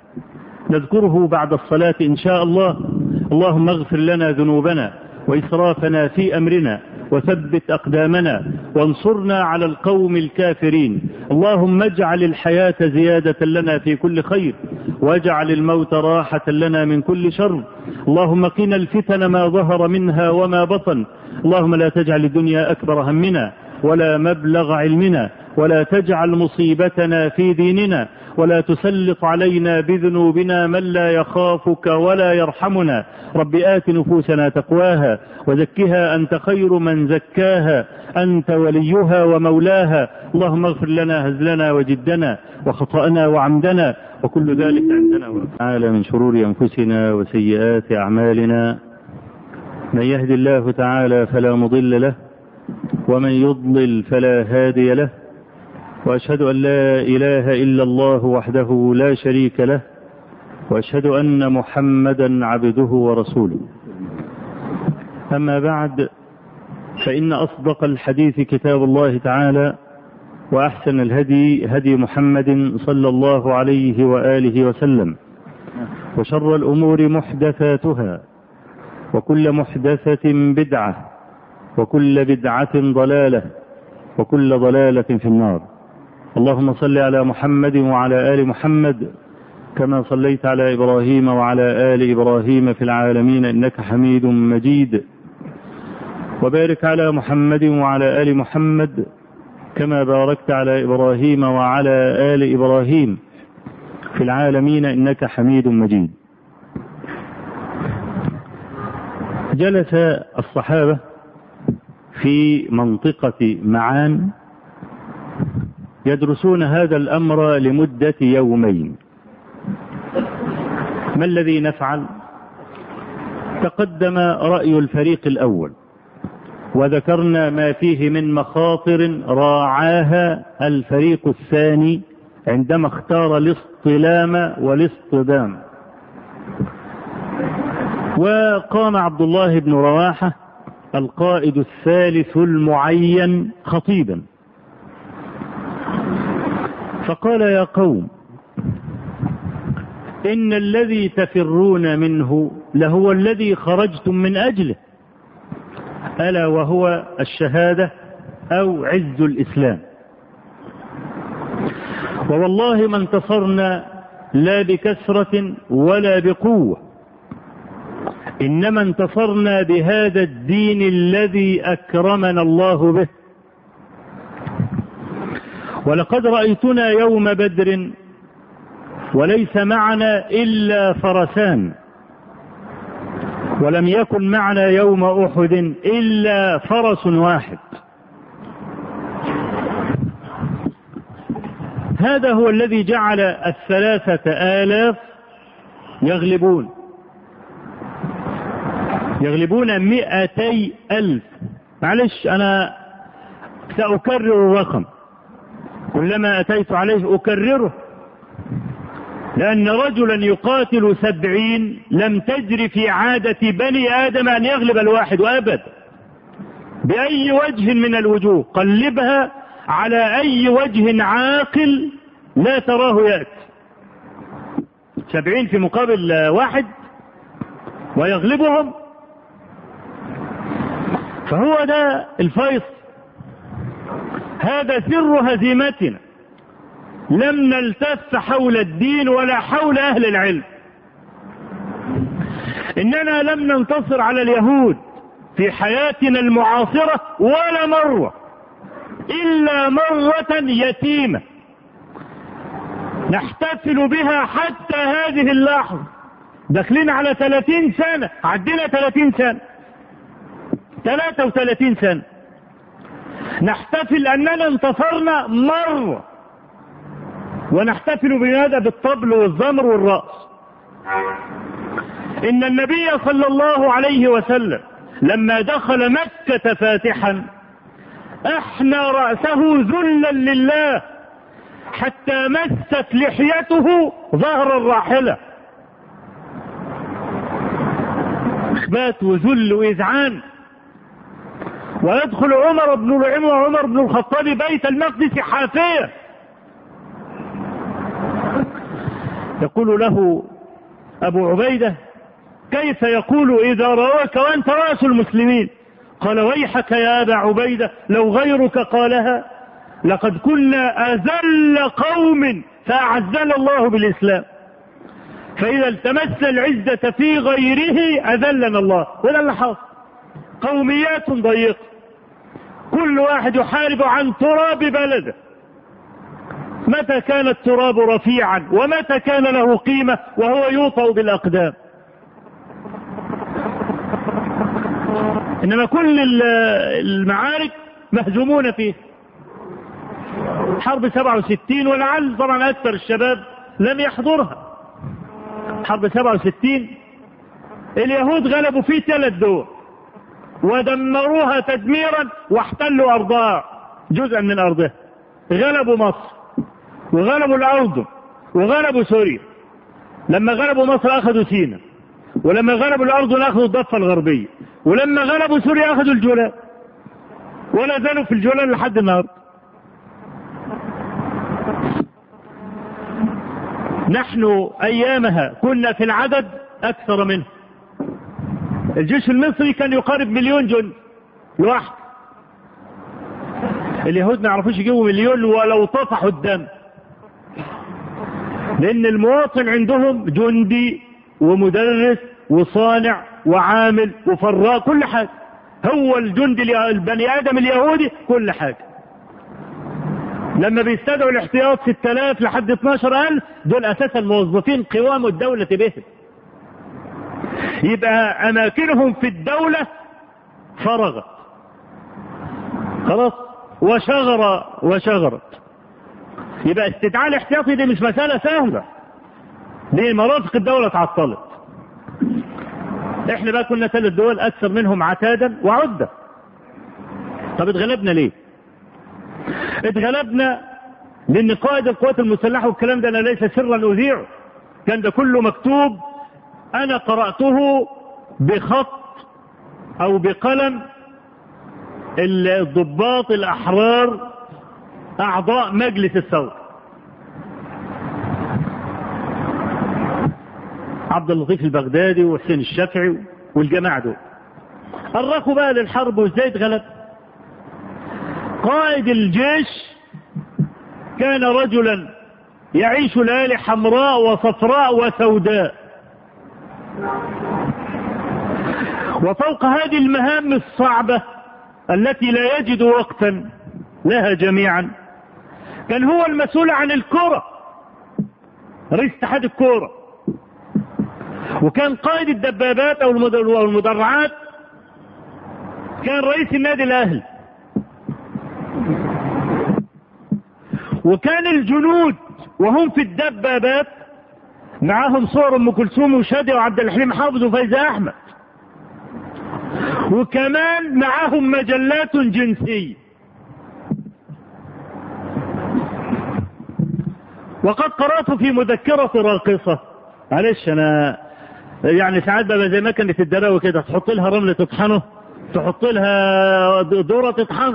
نذكره بعد الصلاة إن شاء الله اللهم اغفر لنا ذنوبنا وإسرافنا في أمرنا وثبت أقدامنا وانصرنا على القوم الكافرين اللهم اجعل الحياة زيادة لنا في كل خير واجعل الموت راحة لنا من كل شر اللهم قنا الفتن ما ظهر منها وما بطن اللهم لا تجعل الدنيا أكبر همنا ولا مبلغ علمنا ولا تجعل مصيبتنا في ديننا ولا تسلط علينا بذنوبنا من لا يخافك ولا يرحمنا رب آت نفوسنا تقواها وزكها أنت خير من زكاها أنت وليها ومولاها اللهم اغفر لنا هزلنا وجدنا وخطأنا وعمدنا وكل ذلك عندنا تعالى من شرور أنفسنا وسيئات أعمالنا من يهد الله تعالى فلا مضل له ومن يضلل فلا هادي له واشهد ان لا اله الا الله وحده لا شريك له واشهد ان محمدا عبده ورسوله اما بعد فان اصدق الحديث كتاب الله تعالى واحسن الهدي هدي محمد صلى الله عليه واله وسلم وشر الامور محدثاتها وكل محدثه بدعه وكل بدعه ضلاله وكل ضلاله في النار اللهم صل على محمد وعلى ال محمد كما صليت على ابراهيم وعلى ال ابراهيم في العالمين انك حميد مجيد وبارك على محمد وعلى ال محمد كما باركت على ابراهيم وعلى ال ابراهيم في العالمين انك حميد مجيد جلس الصحابه في منطقه معان يدرسون هذا الامر لمده يومين ما الذي نفعل تقدم راي الفريق الاول وذكرنا ما فيه من مخاطر راعاها الفريق الثاني عندما اختار الاصطلام والاصطدام وقام عبد الله بن رواحه القائد الثالث المعين خطيبا فقال يا قوم إن الذي تفرون منه لهو الذي خرجتم من أجله ألا وهو الشهادة أو عز الإسلام ووالله ما انتصرنا لا بكثرة ولا بقوة إنما انتصرنا بهذا الدين الذي أكرمنا الله به ولقد رأيتنا يوم بدر وليس معنا إلا فرسان ولم يكن معنا يوم أحد إلا فرس واحد هذا هو الذي جعل الثلاثة آلاف يغلبون يغلبون مئتي ألف معلش أنا سأكرر الرقم كلما أتيت عليه أكرره لأن رجلا يقاتل سبعين لم تجر في عادة بني آدم أن يغلب الواحد أبدا بأي وجه من الوجوه قلبها على أي وجه عاقل لا تراه يأتي سبعين في مقابل واحد ويغلبهم فهو ده الفيصل هذا سر هزيمتنا لم نلتف حول الدين ولا حول اهل العلم اننا لم ننتصر على اليهود في حياتنا المعاصره ولا مره الا مره يتيمه نحتفل بها حتى هذه اللحظه داخلين على 30 سنه عدينا 30 سنه 33 سنه نحتفل اننا انتصرنا مره ونحتفل بهذا بالطبل والزمر والرأس إن النبي صلى الله عليه وسلم لما دخل مكة فاتحا أحنى رأسه ذلا لله حتى مست لحيته ظهر الراحلة إخبات وذل وإذعان ويدخل عمر بن العم وعمر بن الخطاب بيت المقدس حافيا يقول له أبو عبيدة كيف يقول إذا رواك وأنت رأس المسلمين قال ويحك يا أبا عبيدة لو غيرك قالها لقد كنا أذل قوم فأعزنا الله بالإسلام فإذا التمسنا العزة في غيره أذلنا الله وده اللي حاصل قوميات ضيقة كل واحد يحارب عن تراب بلده متى كان التراب رفيعا ومتى كان له قيمة وهو يوطأ بالأقدام إنما كل المعارك مهزومون فيه حرب 67 ولعل طبعا أكثر الشباب لم يحضرها حرب 67 اليهود غلبوا في ثلاث دول ودمروها تدميرا واحتلوا أرضها جزءا من أرضها غلبوا مصر وغلبوا الأردن وغلبوا سوريا لما غلبوا مصر أخذوا سينا ولما غلبوا الأردن أخذوا الضفة الغربية ولما غلبوا سوريا أخذوا الجولان ولا زالوا في الجولان لحد النهارده نحن أيامها كنا في العدد أكثر منه الجيش المصري كان يقارب مليون جندي لوحده اليهود ما يعرفوش يجيبوا مليون ولو طفحوا الدم لأن المواطن عندهم جندي ومدرس وصانع وعامل وفراء كل حاجة هو الجندي البني آدم اليهودي كل حاجة لما بيستدعوا الاحتياط 6000 لحد 12000 دول اساسا موظفين قوام الدولة بهم يبقى اماكنهم في الدولة فرغت خلاص وشغر وشغرت يبقى استدعاء الاحتياطي دي مش مسألة سهلة دي مرافق الدولة اتعطلت احنا بقى كنا ثلاث دول اكثر منهم عتادا وعدة طب اتغلبنا ليه اتغلبنا لان قائد القوات المسلحه والكلام ده انا ليس سرا اذيعه كان ده كله مكتوب انا قراته بخط او بقلم الضباط الاحرار اعضاء مجلس الثوره عبد اللطيف البغدادي وحسين الشافعي والجماعه دول أرخوا بقى للحرب وازاي اتغلب قائد الجيش كان رجلا يعيش ليالي حمراء وصفراء وسوداء وفوق هذه المهام الصعبة التي لا يجد وقتا لها جميعا كان هو المسؤول عن الكرة رئيس اتحاد الكرة وكان قائد الدبابات او المدرعات كان رئيس النادي الاهلي وكان الجنود وهم في الدبابات معاهم صور ام كلثوم وشادي وعبد الحليم حافظ وفايزه احمد وكمان معاهم مجلات جنسيه وقد قرات في مذكره راقصه معلش انا يعني ساعات بقى زي ما كانت الدراوي كده تحط لها رمل تطحنه تحط لها ذره تطحنه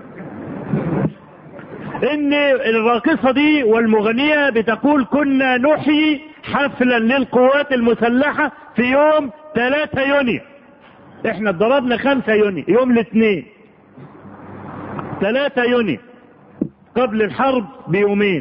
ان الراقصة دي والمغنية بتقول كنا نحيي حفلا للقوات المسلحة في يوم 3 يونيو احنا اتضربنا 5 يونيو يوم الاثنين 3 يونيو قبل الحرب بيومين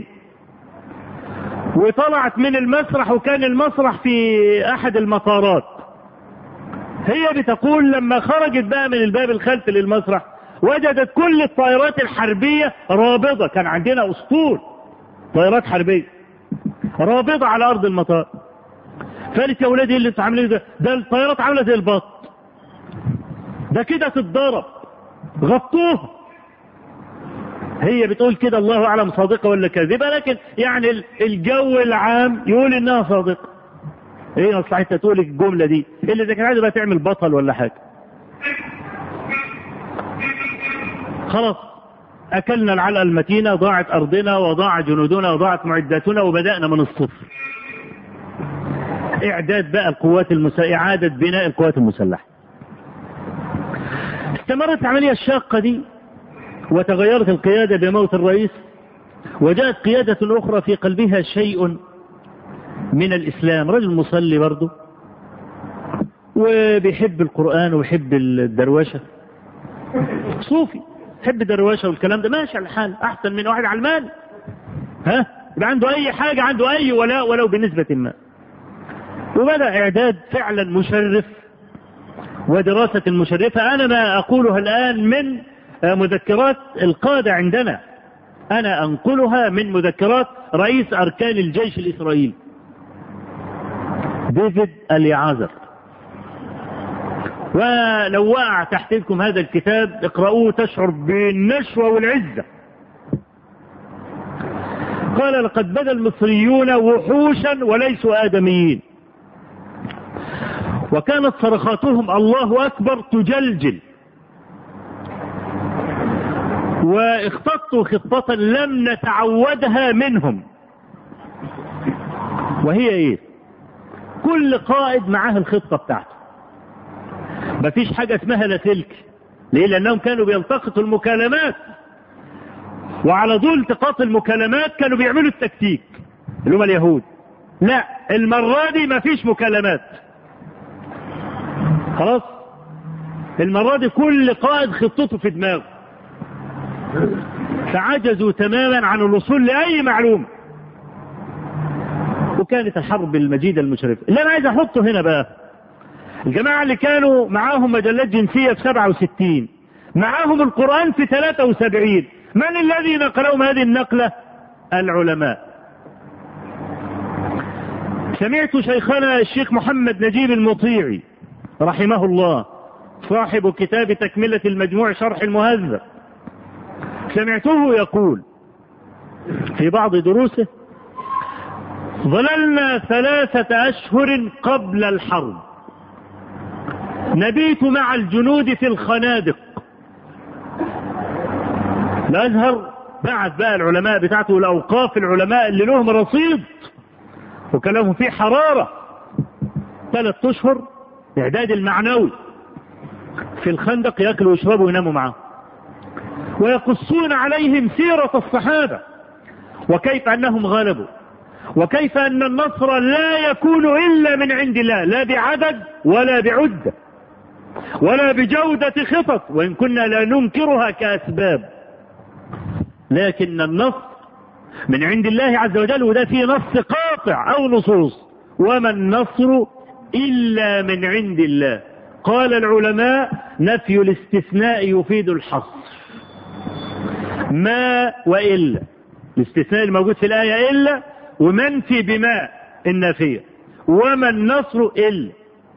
وطلعت من المسرح وكان المسرح في احد المطارات هي بتقول لما خرجت بقى من الباب الخلفي للمسرح وجدت كل الطائرات الحربية رابضة كان عندنا أسطول طائرات حربية رابضة على أرض المطار قالت يا ولادي اللي انتوا عاملين ده ده الطيارات عاملة زي البط ده كده تتضرب غطوها هي بتقول كده الله أعلم صادقة ولا كاذبة لكن يعني الجو العام يقول إنها صادقة ايه مصلحتها تقول الجملة دي اللي إذا كان عايز بقى تعمل بطل ولا حاجة خلاص أكلنا العلقة المتينة ضاعت أرضنا وضاع جنودنا وضاعت معداتنا وبدأنا من الصفر إعداد بقى القوات المسلحة إعادة بناء القوات المسلحة استمرت العملية الشاقة دي وتغيرت القيادة بموت الرئيس وجاءت قيادة أخرى في قلبها شيء من الإسلام رجل مصلي برضه وبيحب القرآن وبيحب الدروشة صوفي يحب الدروشة والكلام ده ماشي على الحال أحسن من واحد علمان ها يبقى عنده أي حاجة عنده أي ولاء ولو بنسبة ما وبدأ إعداد فعلا مشرف ودراسة مشرفة أنا ما أقولها الآن من مذكرات القادة عندنا أنا أنقلها من مذكرات رئيس أركان الجيش الإسرائيلي ديفيد اليعازر ولو وقع تحتكم هذا الكتاب اقرأوه تشعر بالنشوة والعزة قال لقد بدا المصريون وحوشا وليسوا آدميين وكانت صرخاتهم الله أكبر تجلجل واختطوا خطة لم نتعودها منهم وهي ايه كل قائد معاه الخطة بتاعته مفيش حاجة اسمها لاسلك ليه لانهم كانوا بيلتقطوا المكالمات وعلى طول التقاط المكالمات كانوا بيعملوا التكتيك اللي هم اليهود لا المرة دي مفيش مكالمات خلاص المرة دي كل قائد خطته في دماغه فعجزوا تماما عن الوصول لأي معلومة وكانت الحرب المجيدة المشرفة اللي أنا عايز أحطه هنا بقى الجماعة اللي كانوا معاهم مجلات جنسية في 67 معاهم القرآن في 73 من الذي نقلهم هذه النقلة العلماء سمعت شيخنا الشيخ محمد نجيب المطيعي رحمه الله صاحب كتاب تكملة المجموع شرح المهذب سمعته يقول في بعض دروسه ظللنا ثلاثة أشهر قبل الحرب نبيت مع الجنود في الخنادق الأزهر بعث بقى العلماء بتاعته الأوقاف العلماء اللي لهم رصيد وكلامهم فيه حرارة ثلاث أشهر إعداد المعنوي في الخندق يأكلوا ويشربوا ويناموا معاه ويقصون عليهم سيرة الصحابة وكيف أنهم غلبوا وكيف أن النصر لا يكون إلا من عند الله لا بعدد ولا بعدة ولا بجودة خطط وإن كنا لا ننكرها كأسباب لكن النصر من عند الله عز وجل وده فيه نص قاطع أو نصوص وما النصر إلا من عند الله قال العلماء نفي الاستثناء يفيد الحصر ما وإلا الاستثناء الموجود في الآية إلا ومنفي بما النافية وما النصر إلا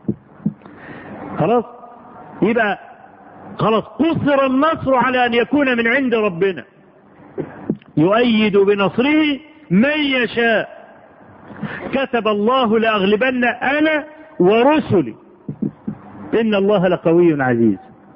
خلاص يبقى خلاص قصر النصر على أن يكون من عند ربنا يؤيد بنصره من يشاء كتب الله لأغلبن أنا ورسلي إن الله لقوي عزيز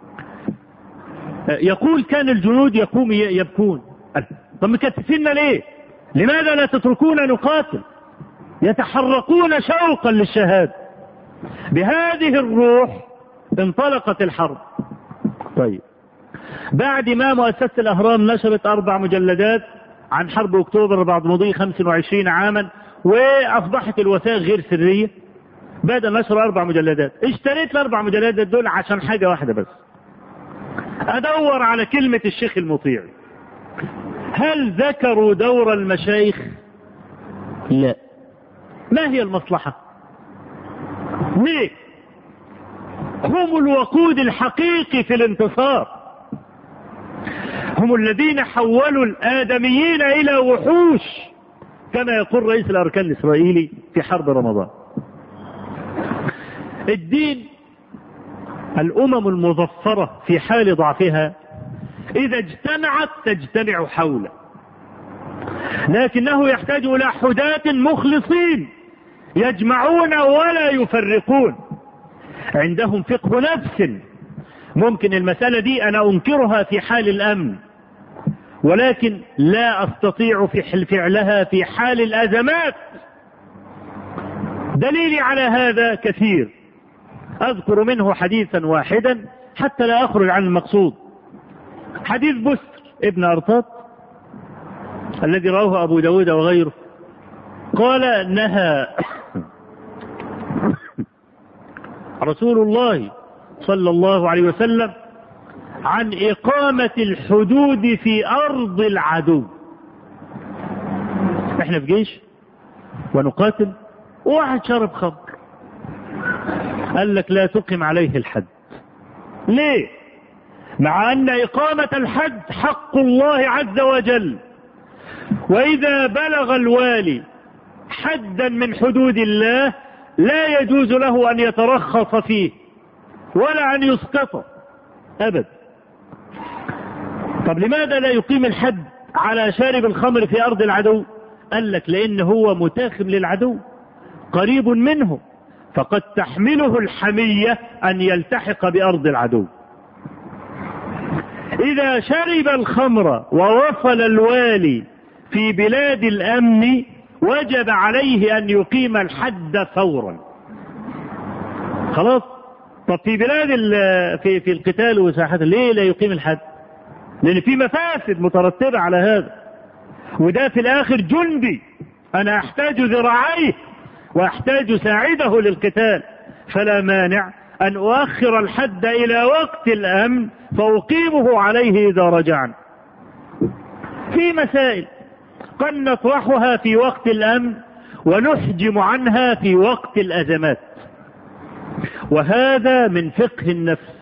يقول كان الجنود يقوم يبكون طب مكتفين ليه لماذا لا تتركون نقاتل يتحركون شوقا للشهادة بهذه الروح انطلقت الحرب طيب بعد ما مؤسسة الأهرام نشرت أربع مجلدات عن حرب أكتوبر بعد مضي 25 عاما وأصبحت الوثائق غير سرية بدأ نشر أربع مجلدات اشتريت الأربع مجلدات دول عشان حاجة واحدة بس أدور على كلمة الشيخ المطيع هل ذكروا دور المشايخ لا ما هي المصلحة ليه هم الوقود الحقيقي في الانتصار هم الذين حولوا الآدميين إلى وحوش كما يقول رئيس الأركان الإسرائيلي في حرب رمضان الدين الأمم المظفرة في حال ضعفها إذا اجتمعت تجتمع حوله لكنه يحتاج إلى حداة مخلصين يجمعون ولا يفرقون عندهم فقه نفس ممكن المسألة دي أنا أنكرها في حال الأمن ولكن لا أستطيع في فعلها في حال الأزمات دليلي على هذا كثير أذكر منه حديثا واحدا حتى لا أخرج عن المقصود حديث بستر ابن أرطاط الذي رواه أبو داود وغيره قال نهى رسول الله صلى الله عليه وسلم عن إقامة الحدود في أرض العدو احنا في جيش ونقاتل واحد شرب خمر قال لك لا تقم عليه الحد ليه مع أن إقامة الحد حق الله عز وجل وإذا بلغ الوالي حدا من حدود الله لا يجوز له أن يترخص فيه ولا أن يسقطه أبدا طب لماذا لا يقيم الحد على شارب الخمر في أرض العدو قال لك لأن هو متاخم للعدو قريب منه فقد تحمله الحمية أن يلتحق بأرض العدو إذا شرب الخمر ووصل الوالي في بلاد الأمن وجب عليه أن يقيم الحد فورا خلاص طب في بلاد في في القتال وساحات ليه لا يقيم الحد؟ لأن في مفاسد مترتبة على هذا وده في الآخر جندي أنا أحتاج ذراعيه وأحتاج ساعده للقتال فلا مانع أن أؤخر الحد إلى وقت الأمن فأقيمه عليه إذا رجعنا في مسائل قد نطرحها في وقت الأمن ونحجم عنها في وقت الأزمات وهذا من فقه النفس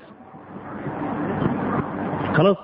خلاص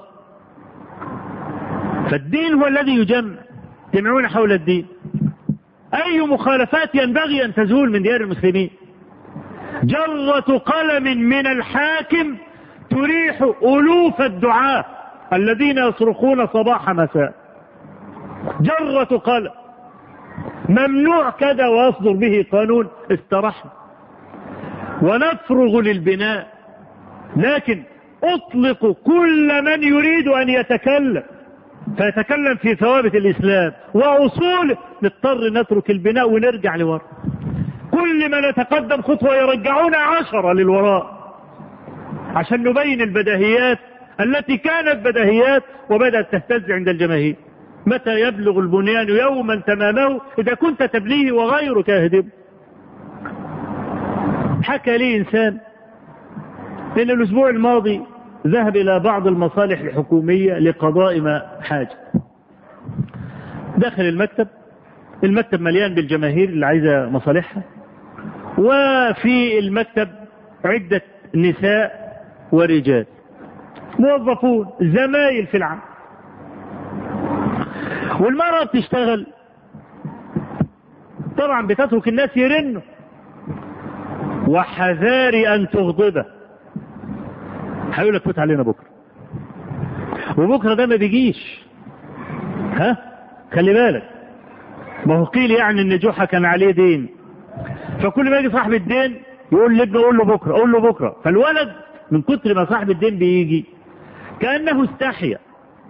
فالدين هو الذي يجمع يجمعون حول الدين أي مخالفات ينبغي أن تزول من ديار المسلمين جرة قلم من الحاكم تريح ألوف الدعاة الذين يصرخون صباح مساء جرة قلم ممنوع كذا ويصدر به قانون استرحنا ونفرغ للبناء لكن اطلق كل من يريد ان يتكلم فيتكلم في ثوابت الاسلام واصوله نضطر نترك البناء ونرجع لورا كل ما نتقدم خطوه يرجعونا عشره للوراء عشان نبين البديهيات التي كانت بديهيات وبدات تهتز عند الجماهير متى يبلغ البنيان يوما تمامه اذا كنت تبليه وغيرك يهدم حكى لي انسان ان الاسبوع الماضي ذهب الى بعض المصالح الحكوميه لقضاء ما حاجه داخل المكتب المكتب مليان بالجماهير اللي عايزه مصالحها وفي المكتب عده نساء ورجال موظفون زمايل في العمل والمرأة بتشتغل طبعا بتترك الناس يرنوا وحذاري ان تغضبه هيقول لك فوت علينا بكره وبكره ده ما بيجيش ها خلي بالك ما هو قيل يعني ان جحا كان عليه دين فكل ما يجي صاحب الدين يقول لابنه قول له بكره قول له بكره فالولد من كتر ما صاحب الدين بيجي كانه استحيا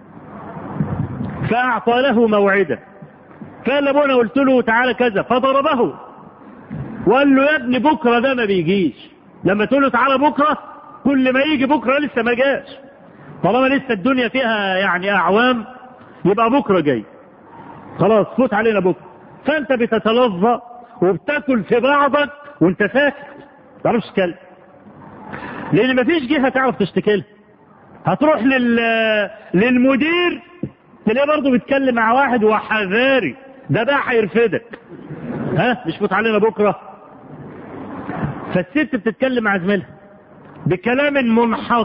فاعطى له موعدا قال لابونا قلت له تعالى كذا فضربه وقال له يا ابني بكره ده ما بيجيش لما تقول له تعالى بكره كل ما يجي بكره لسه ما جاش طالما لسه الدنيا فيها يعني اعوام يبقى بكره جاي خلاص فوت علينا بكره فانت بتتلظى وبتاكل في بعضك وانت ساكت ما تعرفش تتكلم لان مفيش جهه تعرف تشتكي لها هتروح لل للمدير تلاقيه برضه بيتكلم مع واحد وحذاري ده بقى هيرفدك ها مش فوت علينا بكره فالست بتتكلم مع زميلها بكلام منحط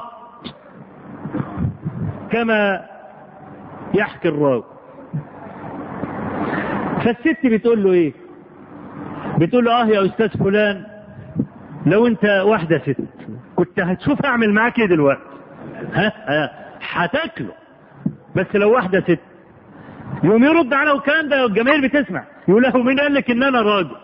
كما يحكي الراوي فالست بتقول له ايه بتقول له اه يا استاذ فلان لو انت واحدة ست كنت هتشوف اعمل معاك ايه دلوقتي ها ها هتاكله بس لو واحدة ست يقوم يرد على الكلام ده الجماهير بتسمع يقول له مين قال لك ان انا راجل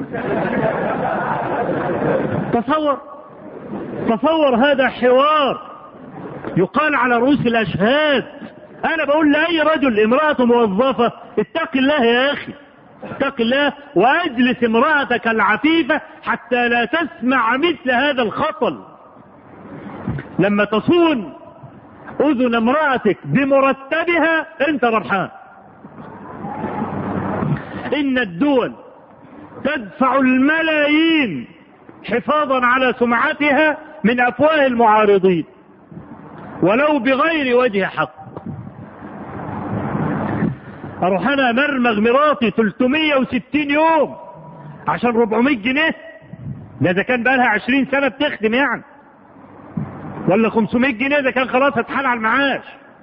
تصور تصور هذا حوار يقال على رؤوس الاشهاد انا بقول لاي رجل امرأة موظفة اتق الله يا اخي اتق الله واجلس امرأتك العفيفة حتى لا تسمع مثل هذا الخطل لما تصون اذن امرأتك بمرتبها انت ربحان ان الدول تدفع الملايين حفاظا على سمعتها من افواه المعارضين ولو بغير وجه حق اروح انا مرمغ مراتي 360 يوم عشان 400 جنيه ده اذا كان بقالها 20 سنه بتخدم يعني ولا 500 جنيه اذا كان خلاص هتحال على المعاش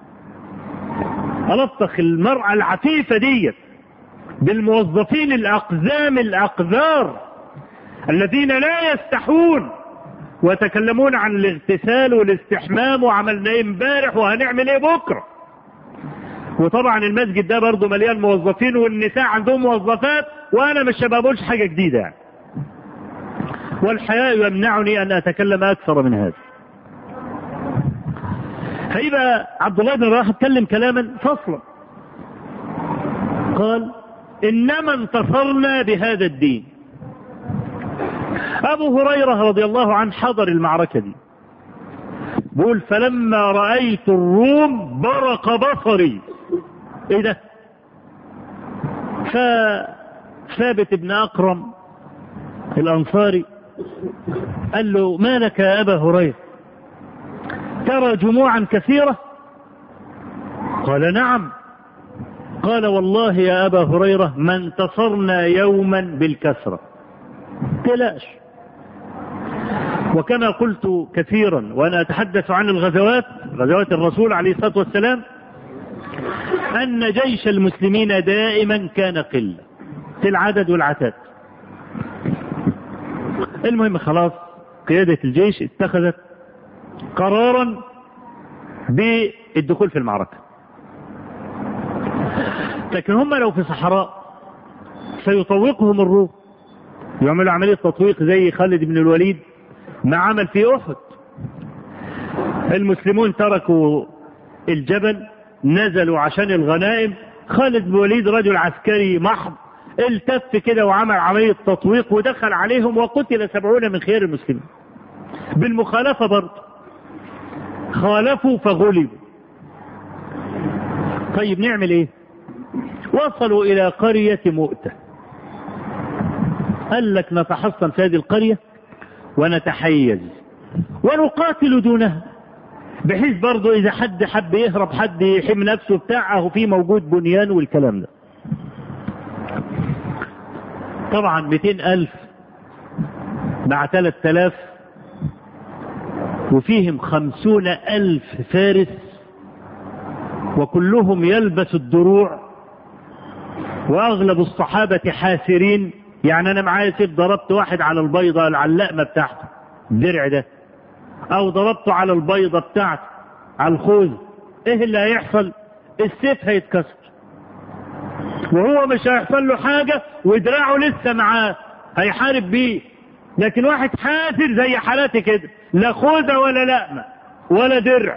الطخ المرأة العفيفة ديت بالموظفين الأقزام الأقذار الذين لا يستحون ويتكلمون عن الاغتسال والاستحمام وعملنا ايه امبارح وهنعمل ايه بكره وطبعا المسجد ده برضه مليان موظفين والنساء عندهم موظفات وانا مش بقولش حاجه جديده يعني. والحياء يمنعني ان اتكلم اكثر من هذا فيبقى عبد الله بن رواحه اتكلم كلاما فصلا قال انما انتصرنا بهذا الدين ابو هريره رضي الله عنه حضر المعركه دي بيقول فلما رايت الروم برق بصري ايه ده فثابت بن اكرم الانصاري قال له ما لك يا ابا هريره ترى جموعا كثيره قال نعم قال والله يا ابا هريره ما انتصرنا يوما بالكثره تلاش وكما قلت كثيرا وانا اتحدث عن الغزوات غزوات الرسول عليه الصلاه والسلام ان جيش المسلمين دائما كان قله في العدد والعتاد المهم خلاص قياده الجيش اتخذت قرارا بالدخول في المعركه لكن هم لو في صحراء سيطوقهم الروم يعملوا عمليه تطويق زي خالد بن الوليد ما عمل في احد المسلمون تركوا الجبل نزلوا عشان الغنائم خالد بن الوليد رجل عسكري محض التف كده وعمل عملية تطويق ودخل عليهم وقتل سبعون من خير المسلمين بالمخالفة برضه خالفوا فغلبوا طيب نعمل ايه وصلوا الى قرية مؤتة قال لك نتحصن في هذه القرية ونتحيز ونقاتل دونها بحيث برضه اذا حد حب يهرب حد يحم نفسه بتاعه في موجود بنيان والكلام ده طبعا 200 ألف مع 3000 وفيهم خمسون ألف فارس وكلهم يلبس الدروع وأغلب الصحابة حاسرين يعني أنا معايا سيف ضربت واحد على البيضة على اللقمة بتاعته الدرع ده أو ضربته على البيضة بتاعته على الخوذ إيه اللي هيحصل؟ السيف هيتكسر وهو مش هيحصل له حاجة ودراعه لسه معاه هيحارب بيه لكن واحد حاسر زي حالاتي كده لا خوذة ولا لقمة ولا درع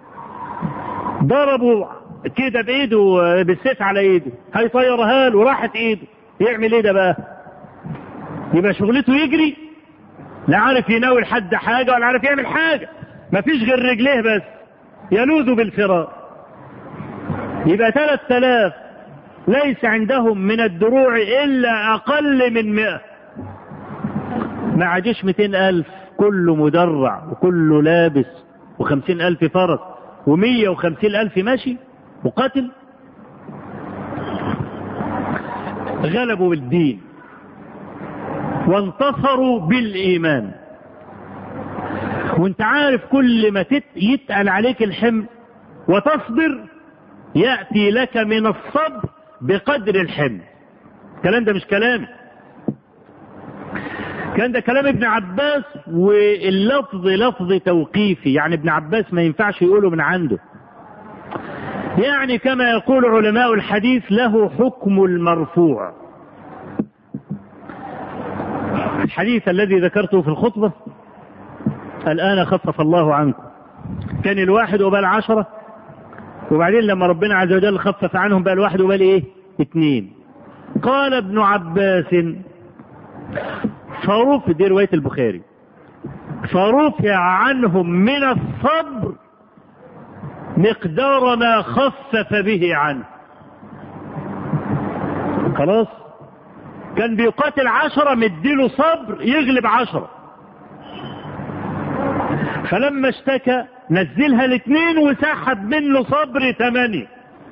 ضربوا كده بايده بالسيف على ايده هيطيرها له وراحت ايده يعمل ايه ده بقى يبقى شغلته يجري لا عارف يناول حد حاجة ولا عارف يعمل حاجة مفيش غير رجليه بس يلوذ بالفرار يبقى ثلاث آلاف ليس عندهم من الدروع إلا أقل من مئة مع جيش مئتين ألف كله مدرع وكله لابس وخمسين ألف فرس ومية وخمسين ألف ماشي وقتل غلبوا بالدين وانتصروا بالإيمان وانت عارف كل ما يتقل عليك الحمل وتصبر يأتي لك من الصبر بقدر الحمل الكلام ده مش كلامي كان ده كلام ابن عباس واللفظ لفظ توقيفي يعني ابن عباس ما ينفعش يقوله من عنده يعني كما يقول علماء الحديث له حكم المرفوع الحديث الذي ذكرته في الخطبة الآن خفف الله عنكم كان الواحد وبال عشرة وبعدين لما ربنا عز وجل خفف عنهم بقى الواحد وبال ايه اثنين قال ابن عباس فرفع دي رواية البخاري فرفع عنهم من الصبر مقدار ما خفف به عنه خلاص كان بيقاتل عشرة مديله صبر يغلب عشرة فلما اشتكى نزلها الاثنين وسحب منه صبر ثمانية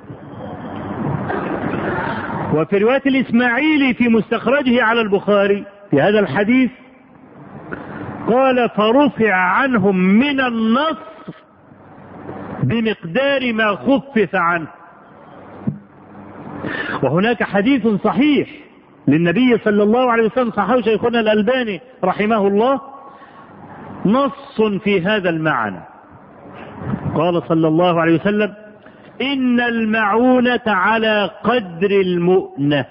وفي رواية الإسماعيلي في مستخرجه على البخاري في هذا الحديث قال فرفع عنهم من النصر بمقدار ما خفف عنه وهناك حديث صحيح للنبي صلى الله عليه وسلم صححه شيخنا الألباني رحمه الله نص في هذا المعنى قال صلى الله عليه وسلم إن المعونة على قدر المؤنة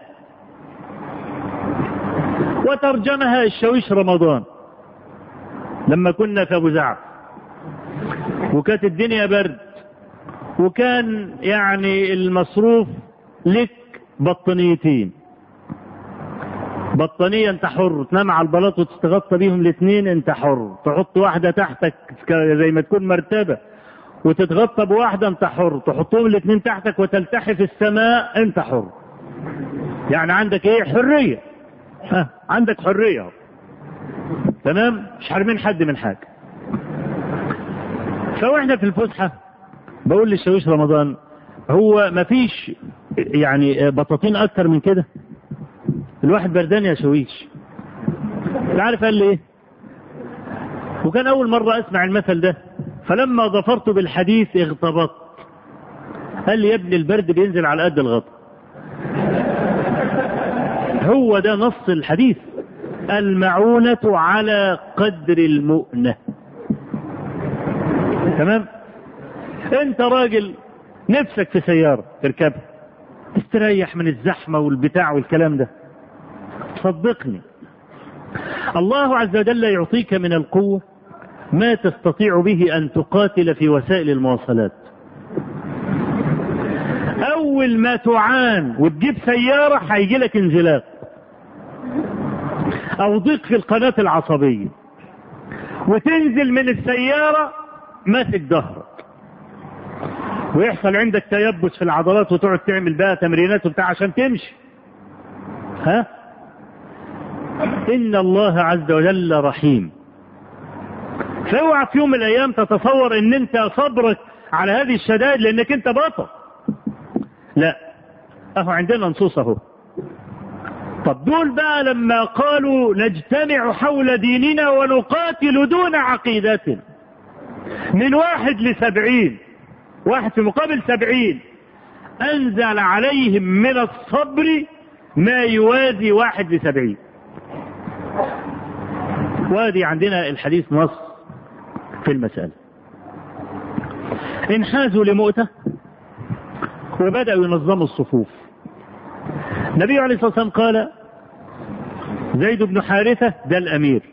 وترجمها الشويش رمضان لما كنا في أبو زعف وكانت الدنيا برد وكان يعني المصروف لك بطانيتين بطانية انت حر تنام على البلاط وتستغطى بيهم الاثنين انت حر تحط واحدة تحتك زي ما تكون مرتبة وتتغطى بواحدة انت حر تحطهم الاثنين تحتك وتلتحي في السماء انت حر يعني عندك ايه حرية ها عندك حرية تمام مش حارمين حد من حاجة فواحنا في الفسحة بقول للشاويش رمضان هو مفيش يعني بطاطين اكتر من كده الواحد بردان يا شويش عارف قال لي ايه وكان اول مرة اسمع المثل ده فلما ظفرت بالحديث اغتبطت قال لي يا ابني البرد بينزل على قد الغطا هو ده نص الحديث المعونة على قدر المؤنة تمام انت راجل نفسك في سيارة تركبها تستريح من الزحمة والبتاع والكلام ده صدقني الله عز وجل يعطيك من القوة ما تستطيع به أن تقاتل في وسائل المواصلات أول ما تعان وتجيب سيارة هيجي لك انزلاق أو ضيق في القناة العصبية وتنزل من السيارة ماسك ظهرك ويحصل عندك تيبس في العضلات وتقعد تعمل بقى تمرينات وبتاع عشان تمشي ها إن الله عز وجل رحيم فاوعى في يوم من الأيام تتصور إن أنت صبرك على هذه الشدائد لأنك أنت بطل لا أهو عندنا نصوص أهو طب دول بقى لما قالوا نجتمع حول ديننا ونقاتل دون عقيدتنا من واحد لسبعين واحد في مقابل سبعين أنزل عليهم من الصبر ما يوازي واحد لسبعين وادي عندنا الحديث نص في المسألة انحازوا لمؤتة وبدأوا ينظموا الصفوف النبي عليه الصلاة والسلام قال زيد بن حارثة ده الأمير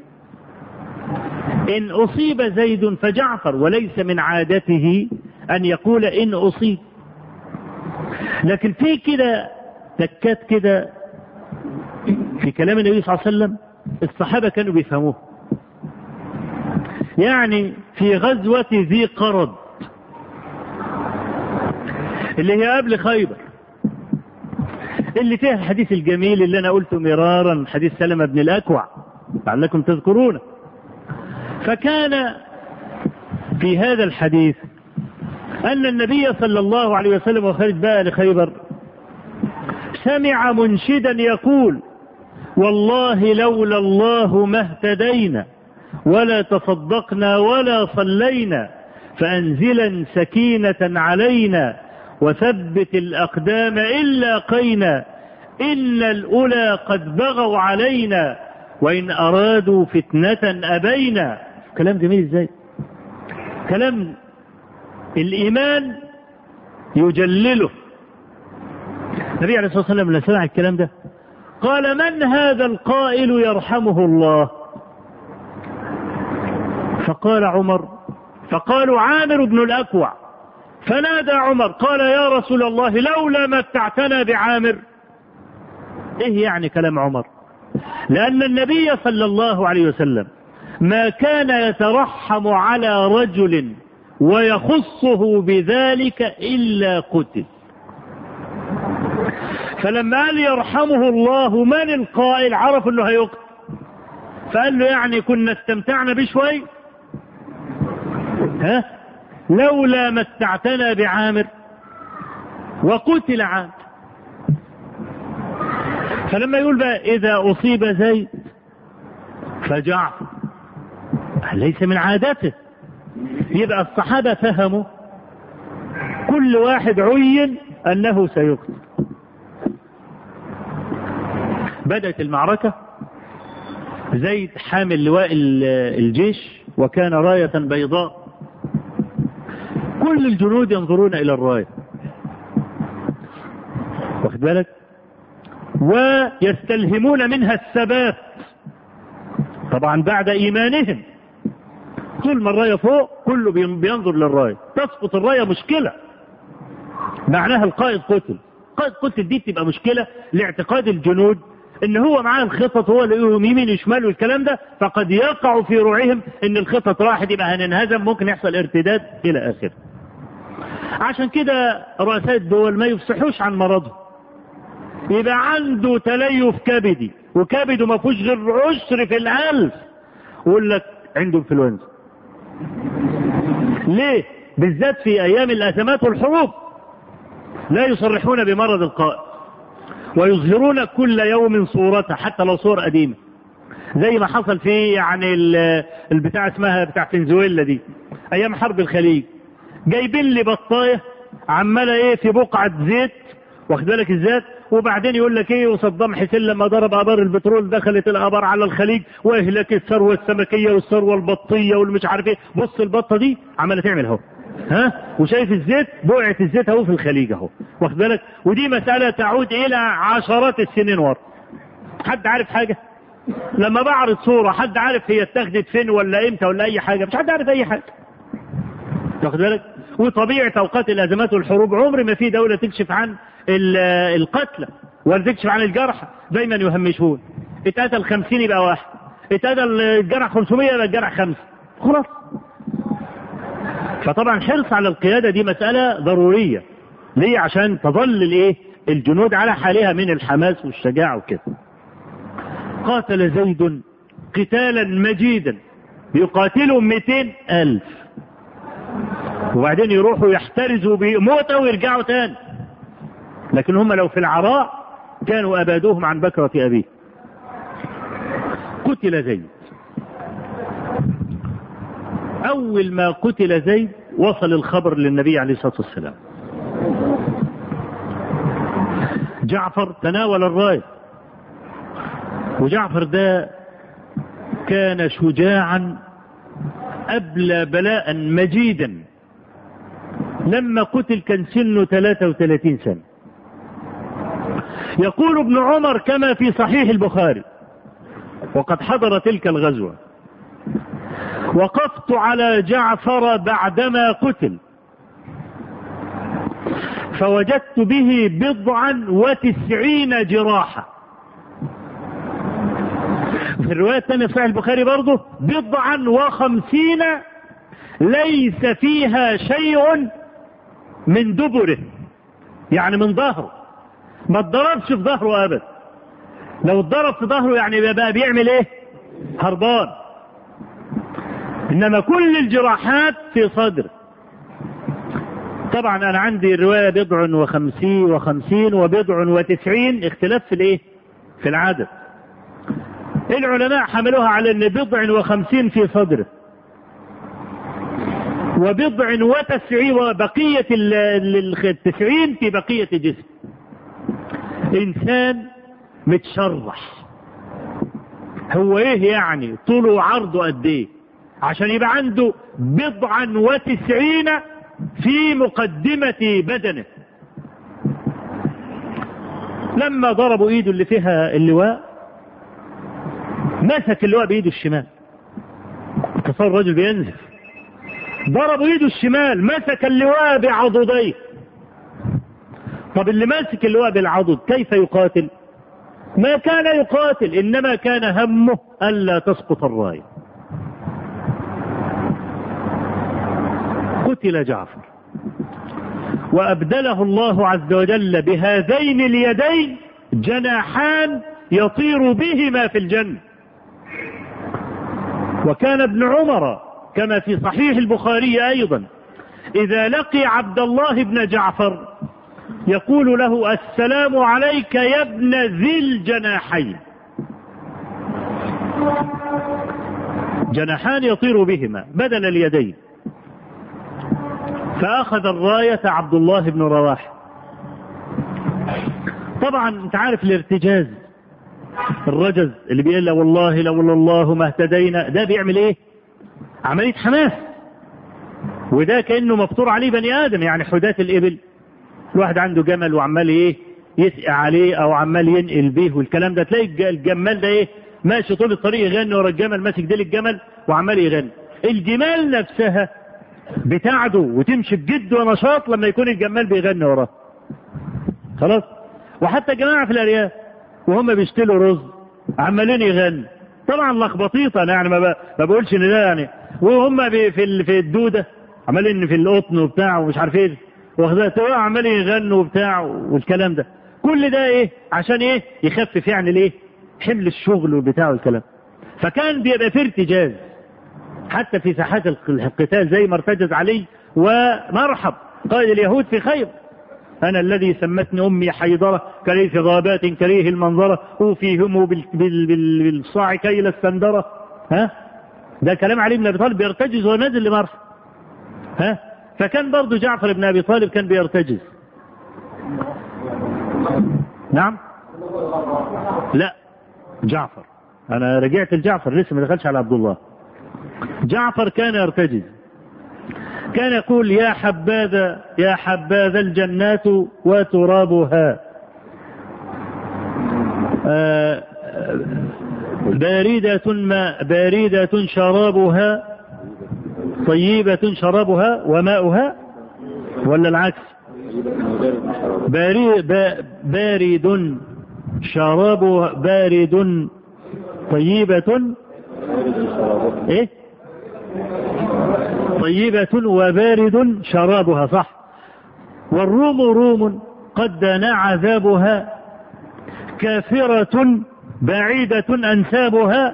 إن أصيب زيد فجعفر وليس من عادته أن يقول إن أصيب لكن في كده تكات كده في كلام النبي صلى الله عليه وسلم الصحابة كانوا بيفهموه يعني في غزوة ذي قرض اللي هي قبل خيبر اللي فيها الحديث الجميل اللي انا قلته مرارا حديث سلمة بن الاكوع لعلكم تذكرونه فكان في هذا الحديث ان النبي صلى الله عليه وسلم وخرج بقى لخيبر سمع منشدا يقول والله لولا الله ما اهتدينا ولا تصدقنا ولا صلينا فأنزلا سكينة علينا وثبت الأقدام إلا قينا إن الأولى قد بغوا علينا وإن أرادوا فتنة أبينا كلام جميل إزاي كلام الإيمان يجلله النبي عليه الصلاة والسلام لما سمع الكلام ده قال من هذا القائل يرحمه الله فقال عمر فقالوا عامر بن الأكوع فنادى عمر قال يا رسول الله لولا متعتنا بعامر ايه يعني كلام عمر لأن النبي صلى الله عليه وسلم ما كان يترحم على رجل ويخصه بذلك إلا قتل فلما قال يرحمه الله من القائل عرف انه هيقتل فقال له يعني كنا استمتعنا بشوي ها لولا متعتنا بعامر وقتل عامر فلما يقول بقى إذا أصيب زيد فجعفر ليس من عادته يبقى الصحابة فهموا كل واحد عين أنه سيقتل بدأت المعركة زيد حامل لواء الجيش وكان راية بيضاء كل الجنود ينظرون إلى الراية واخد بالك ويستلهمون منها الثبات طبعا بعد إيمانهم طول ما الراية فوق كله بينظر للراية تسقط الراية مشكلة معناها القائد قتل قائد قتل دي بتبقى مشكلة لاعتقاد الجنود ان هو معاه الخطط هو اللي يمين وشمال والكلام ده فقد يقع في روعهم ان الخطط راحت يبقى هننهزم ممكن يحصل ارتداد الى اخره عشان كده رؤساء الدول ما يفصحوش عن مرضه يبقى عنده تليف كبدي وكبده ما فيهوش غير عشر في الالف ويقول لك عنده انفلونزا ليه بالذات في ايام الازمات والحروب لا يصرحون بمرض القائد ويظهرون كل يوم صورته حتى لو صور قديمه زي ما حصل في يعني البتاع اسمها بتاع فنزويلا دي ايام حرب الخليج جايبين لي بطايه عماله ايه في بقعه زيت واخد بالك الزيت وبعدين يقول لك ايه وصدام حسين لما ضرب ابار البترول دخلت الابار على الخليج واهلك الثروه السمكيه والثروه البطيه والمش عارف ايه بص البطه دي عماله تعمل اهو ها وشايف الزيت بقعه الزيت اهو في الخليج اهو واخد بالك ودي مساله تعود الى عشرات السنين ورا حد عارف حاجه لما بعرض صوره حد عارف هي اتخذت فين ولا امتى ولا اي حاجه مش حد عارف اي حاجه واخد بالك وطبيعه اوقات الازمات والحروب عمر ما في دوله تكشف عن القتلى ولا تكشف عن الجرحى دايما يهمشون اتقتل 50 يبقى واحد اتقتل الجرح 500 يبقى الجرح خمسه خلاص فطبعا حرص على القياده دي مساله ضروريه ليه عشان تظل الايه الجنود على حالها من الحماس والشجاعه وكده قاتل زيد قتالا مجيدا يقاتلهم 200 ألف وبعدين يروحوا يحترزوا بموتة ويرجعوا تاني لكن هم لو في العراء كانوا أبادوهم عن بكرة أبيه قتل زيد أول ما قتل زيد وصل الخبر للنبي عليه الصلاة والسلام جعفر تناول الراية وجعفر ده كان شجاعا أبلى بلاء مجيدا لما قتل كان سنه 33 سنة يقول ابن عمر كما في صحيح البخاري وقد حضر تلك الغزوة وقفت على جعفر بعدما قتل فوجدت به بضعا وتسعين جراحة في الرواية الثانية في صحيح البخاري برضه بضعا وخمسين ليس فيها شيء من دبره يعني من ظهره ما اتضربش في ظهره ابدا لو اتضرب في ظهره يعني بقى بيعمل ايه هربان انما كل الجراحات في صدره طبعا انا عندي الرواية بضع وخمسين وخمسين وبضع وتسعين اختلاف في الايه في العدد العلماء حملوها على ان بضع وخمسين في صدره وبضع وتسعين وبقية التسعين في بقية جسم انسان متشرح هو ايه يعني طوله وعرضه قد ايه عشان يبقى عنده بضعا وتسعين في مقدمة بدنه لما ضربوا ايده اللي فيها اللواء مسك اللواء بايده الشمال تصور الرجل بينزف ضربوا ايده الشمال مسك اللواء بعضديه طب اللي ماسك اللواء بالعضد كيف يقاتل ما كان يقاتل انما كان همه الا تسقط الرايه قتل جعفر وأبدله الله عز وجل بهذين اليدين جناحان يطير بهما في الجنة وكان ابن عمر كما في صحيح البخاري أيضا إذا لقي عبد الله بن جعفر يقول له السلام عليك يا ابن ذي الجناحين جناحان يطير بهما بدل اليدين فأخذ الراية عبد الله بن رواحه طبعا انت عارف الارتجاز الرجز اللي بيقول له والله لولا الله ما اهتدينا ده بيعمل ايه عملية حماس وده كأنه مفطور عليه بني آدم يعني حداة الإبل الواحد عنده جمل وعمال ايه يسقي عليه او عمال ينقل بيه والكلام ده تلاقي الجمال ده ايه ماشي طول الطريق يغني ورا الجمل ماسك ديل الجمل وعمال يغني الجمال نفسها بتعدو وتمشي بجد ونشاط لما يكون الجمال بيغني وراه خلاص وحتى جماعة في الأرياف وهم بيشتلوا رز عمالين يغني طبعا لخبطيطة أنا يعني ما, ب... ما بقولش ان ده يعني وهم بي في في الدودة عمالين في القطن وبتاع ومش عارف ايه واخدها عمالين يغنوا وبتاع والكلام ده كل ده ايه عشان ايه يخفف يعني الايه حمل الشغل والبتاع والكلام فكان بيبقى في ارتجاز حتى في ساحات القتال زي ما ارتجز علي ومرحب قائد اليهود في خير أنا الذي سمتني أمي حيضرة كريه غابات كريه المنظرة أوفيهم بالصاع كيل السندرة ها ده كلام علي بن أبي طالب بيرتجز ونازل لمرحب ها فكان برضه جعفر بن أبي طالب كان بيرتجز نعم لا جعفر أنا رجعت لجعفر لسه ما دخلش على عبد الله جعفر كان يرتجز كان يقول يا حبذا يا حبذا الجنات وترابها آه باردة ما باردة شرابها طيبة شرابها وماؤها ولا العكس بارد بارد شرابها بارد طيبة ايه طيبة وبارد شرابها صح والروم روم قد دنا عذابها كافرة بعيدة أنسابها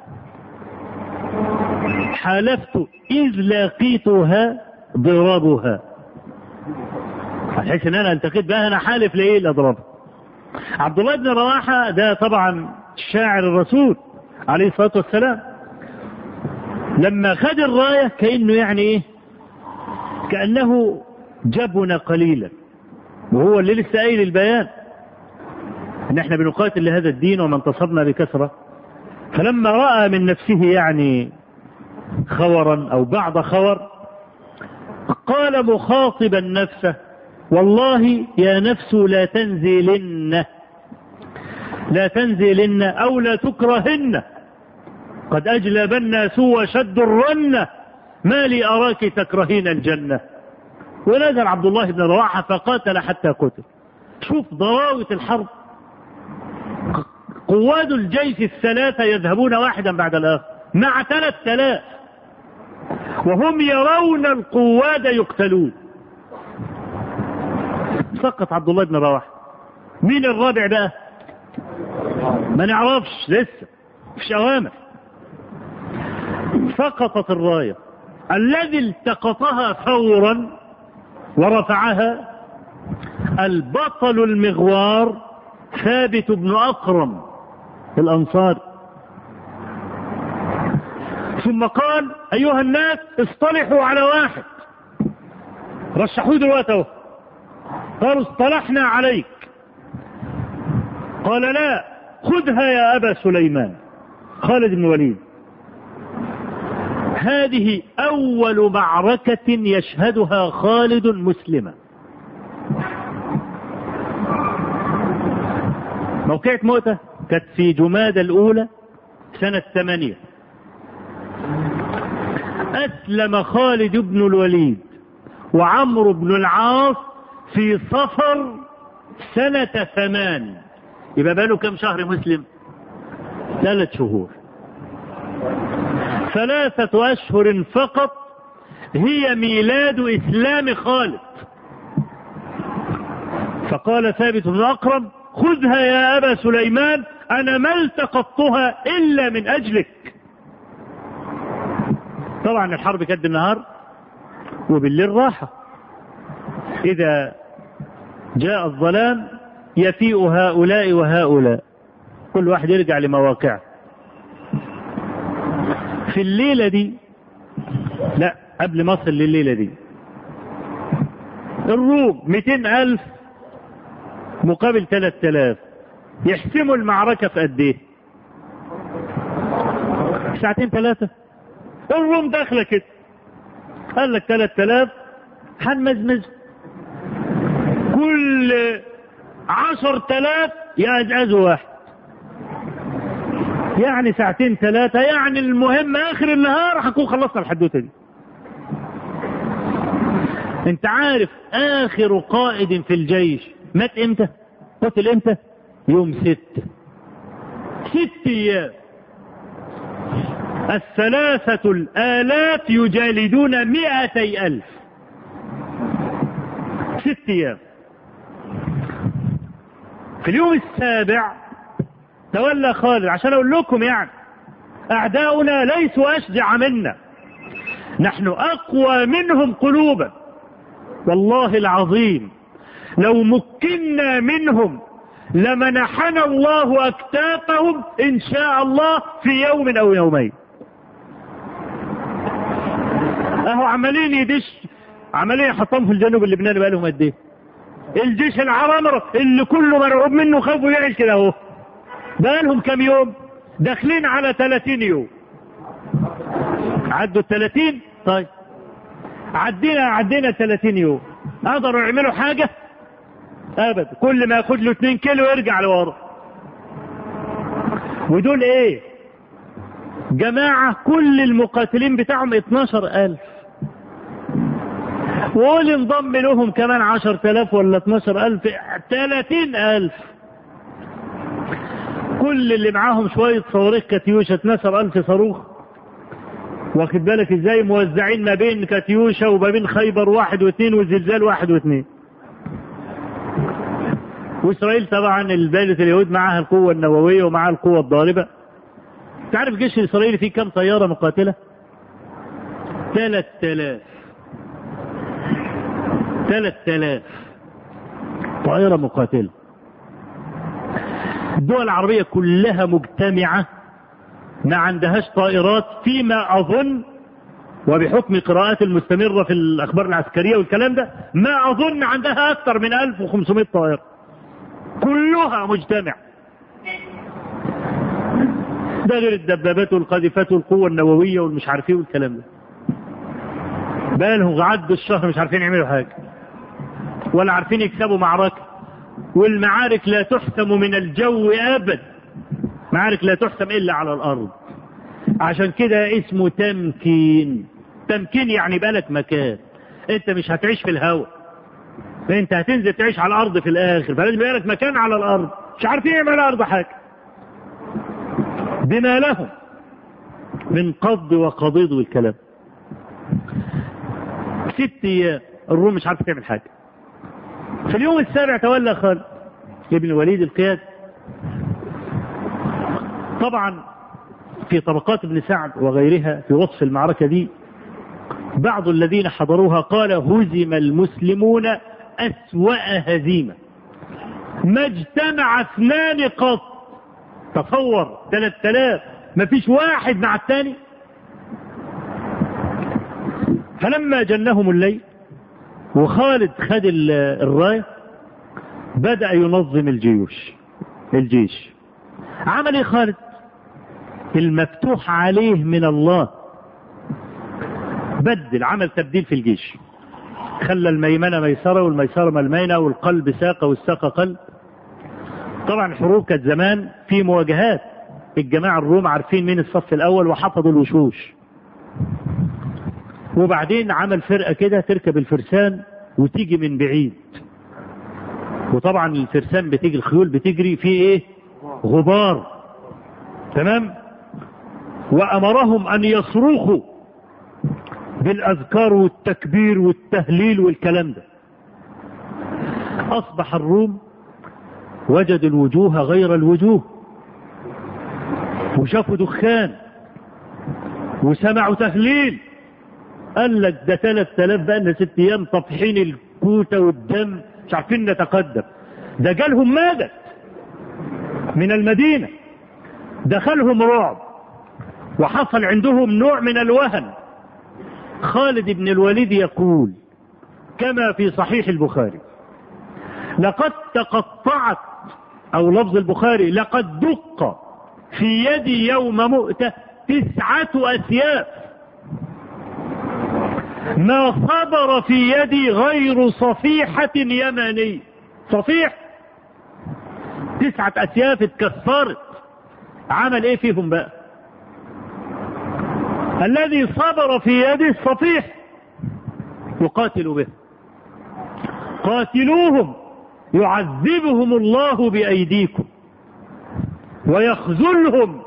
حلفت إذ لاقيتها ضرابها هتحس ان انا التقيت بها انا حالف لايه لاضربها عبد الله بن رواحه ده طبعا شاعر الرسول عليه الصلاه والسلام لما خد الرايه كانه يعني ايه كانه جبن قليلا وهو اللي لسه قايل البيان ان احنا بنقاتل لهذا الدين وما انتصرنا بكثره فلما راى من نفسه يعني خورا او بعض خور قال مخاطبا نفسه والله يا نفس لا تنزلن لا تنزلن او لا تكرهن قد اجلبن سوى شد الرنة ما لي اراك تكرهين الجنة ونزل عبد الله بن رواحة فقاتل حتى قتل شوف ضراوة الحرب قواد الجيش الثلاثة يذهبون واحدا بعد الآخر مع ثلاث آلاف وهم يرون القواد يقتلون سقط عبد الله بن رواحه مين الرابع بقى ما نعرفش لسه مش اوامر سقطت الرايه الذي التقطها فورا ورفعها البطل المغوار ثابت بن اقرم الانصار ثم قال ايها الناس اصطلحوا على واحد رشحوه دلوقتي اهو قالوا اصطلحنا عليك قال لا خذها يا ابا سليمان خالد بن وليد هذه اول معركه يشهدها خالد مسلما موقعة موتة كانت في جماد الأولى سنة ثمانية أسلم خالد بن الوليد وعمرو بن العاص في صفر سنة ثمان يبقى بقاله كم شهر مسلم ثلاث شهور ثلاثة أشهر فقط هي ميلاد إسلام خالد فقال ثابت بن أقرم خذها يا أبا سليمان أنا ما التقطتها إلا من أجلك طبعا الحرب كانت بالنهار وبالليل راحة إذا جاء الظلام يفيء هؤلاء وهؤلاء كل واحد يرجع لمواقعه في الليلة دي لا قبل ما أصل لليلة دي الروم 200 ألف مقابل 3000 يحسموا المعركة في قد إيه؟ ساعتين ثلاثة الروم داخلة كده قال لك 3000 هنمزمز كل 10000 يأجأزوا واحد يعني ساعتين ثلاثة يعني المهم آخر النهار هنكون خلصنا الحدوتة دي انت عارف اخر قائد في الجيش مات امتى قتل امتى يوم ست ست ايام الثلاثة الالاف يجالدون مئتي الف ست ايام في اليوم السابع تولى خالد عشان اقول لكم يعني اعداؤنا ليسوا اشجع منا نحن اقوى منهم قلوبا والله العظيم لو مكنا منهم لمنحنا الله اكتافهم ان شاء الله في يوم او يومين اهو عمالين يدش عمالين يحطهم في الجنوب اللبناني بقى لهم قد ايه الجيش العرمرة اللي كله مرعوب منه خافوا يعيش كده اهو بقى لهم كام يوم داخلين على 30 يوم عدوا ال 30 طيب عدينا عدينا 30 يوم قدروا يعملوا حاجة ابدا كل ما ياخد له 2 كيلو يرجع لورا ودول ايه جماعة كل المقاتلين بتاعهم 12000 وقول انضم لهم كمان 10000 ولا 12000 30000 كل اللي معاهم شوية صواريخ كاتيوشا 12000 صاروخ واخد بالك ازاي موزعين ما بين كاتيوشا وما بين خيبر واحد واثنين وزلزال واحد واثنين واسرائيل طبعا البلدة اليهود معاها القوة النووية ومعاها القوة الضاربة تعرف الجيش الاسرائيلي فيه كم طيارة مقاتلة؟ 3000 3000 طائرة مقاتلة الدول العربية كلها مجتمعة ما عندهاش طائرات فيما أظن وبحكم قراءات المستمرة في الأخبار العسكرية والكلام ده ما أظن عندها أكثر من 1500 طائرة كلها مجتمع ده غير الدبابات والقاذفات والقوة النووية والمش عارف ايه والكلام ده بالهم عدوا الشهر مش عارفين يعملوا حاجة ولا عارفين يكسبوا معركة والمعارك لا تحسم من الجو أبدا معارك لا تحسم إلا على الأرض عشان كده اسمه تمكين تمكين يعني بالك مكان انت مش هتعيش في الهواء انت هتنزل تعيش على الارض في الاخر فلازم يبقى لك مكان على الارض مش عارفين يعمل على الارض حاجه بما لهم من قض وقضيض والكلام ست ايام الروم مش عارفه تعمل حاجه في اليوم السابع تولى خالد ابن الوليد القيادي طبعا في طبقات ابن سعد وغيرها في وصف المعركة دي بعض الذين حضروها قال هزم المسلمون أسوأ هزيمة ما اجتمع اثنان قط تصور ثلاث آلاف ما فيش واحد مع الثاني فلما جنهم الليل وخالد خد الراية بدأ ينظم الجيوش الجيش عمل ايه خالد المفتوح عليه من الله بدل عمل تبديل في الجيش خلى الميمنة ميسرة والميسرة ملمينة والقلب ساقة والساقة قلب طبعا الحروب كانت زمان في مواجهات الجماعة الروم عارفين مين الصف الأول وحفظوا الوشوش وبعدين عمل فرقة كده تركب الفرسان وتيجي من بعيد وطبعا الفرسان بتيجي الخيول بتجري في ايه غبار تمام وأمرهم أن يصرخوا بالأذكار والتكبير والتهليل والكلام ده أصبح الروم وجدوا الوجوه غير الوجوه وشافوا دخان وسمعوا تهليل قال لك ده ثلاث آلاف بقى لنا ست أيام طافحين الكوتة والدم مش عارفين نتقدم ده جالهم مدد من المدينة دخلهم رعب وحصل عندهم نوع من الوهن خالد بن الوليد يقول كما في صحيح البخاري لقد تقطعت او لفظ البخاري لقد دق في يدي يوم مؤتة تسعة اسياف ما صبر في يدي غير صفيحة يماني صفيح تسعة اسياف اتكسرت عمل ايه فيهم بقى الذي صبر في يده الصفيح يقاتل به قاتلوهم يعذبهم الله بأيديكم ويخذلهم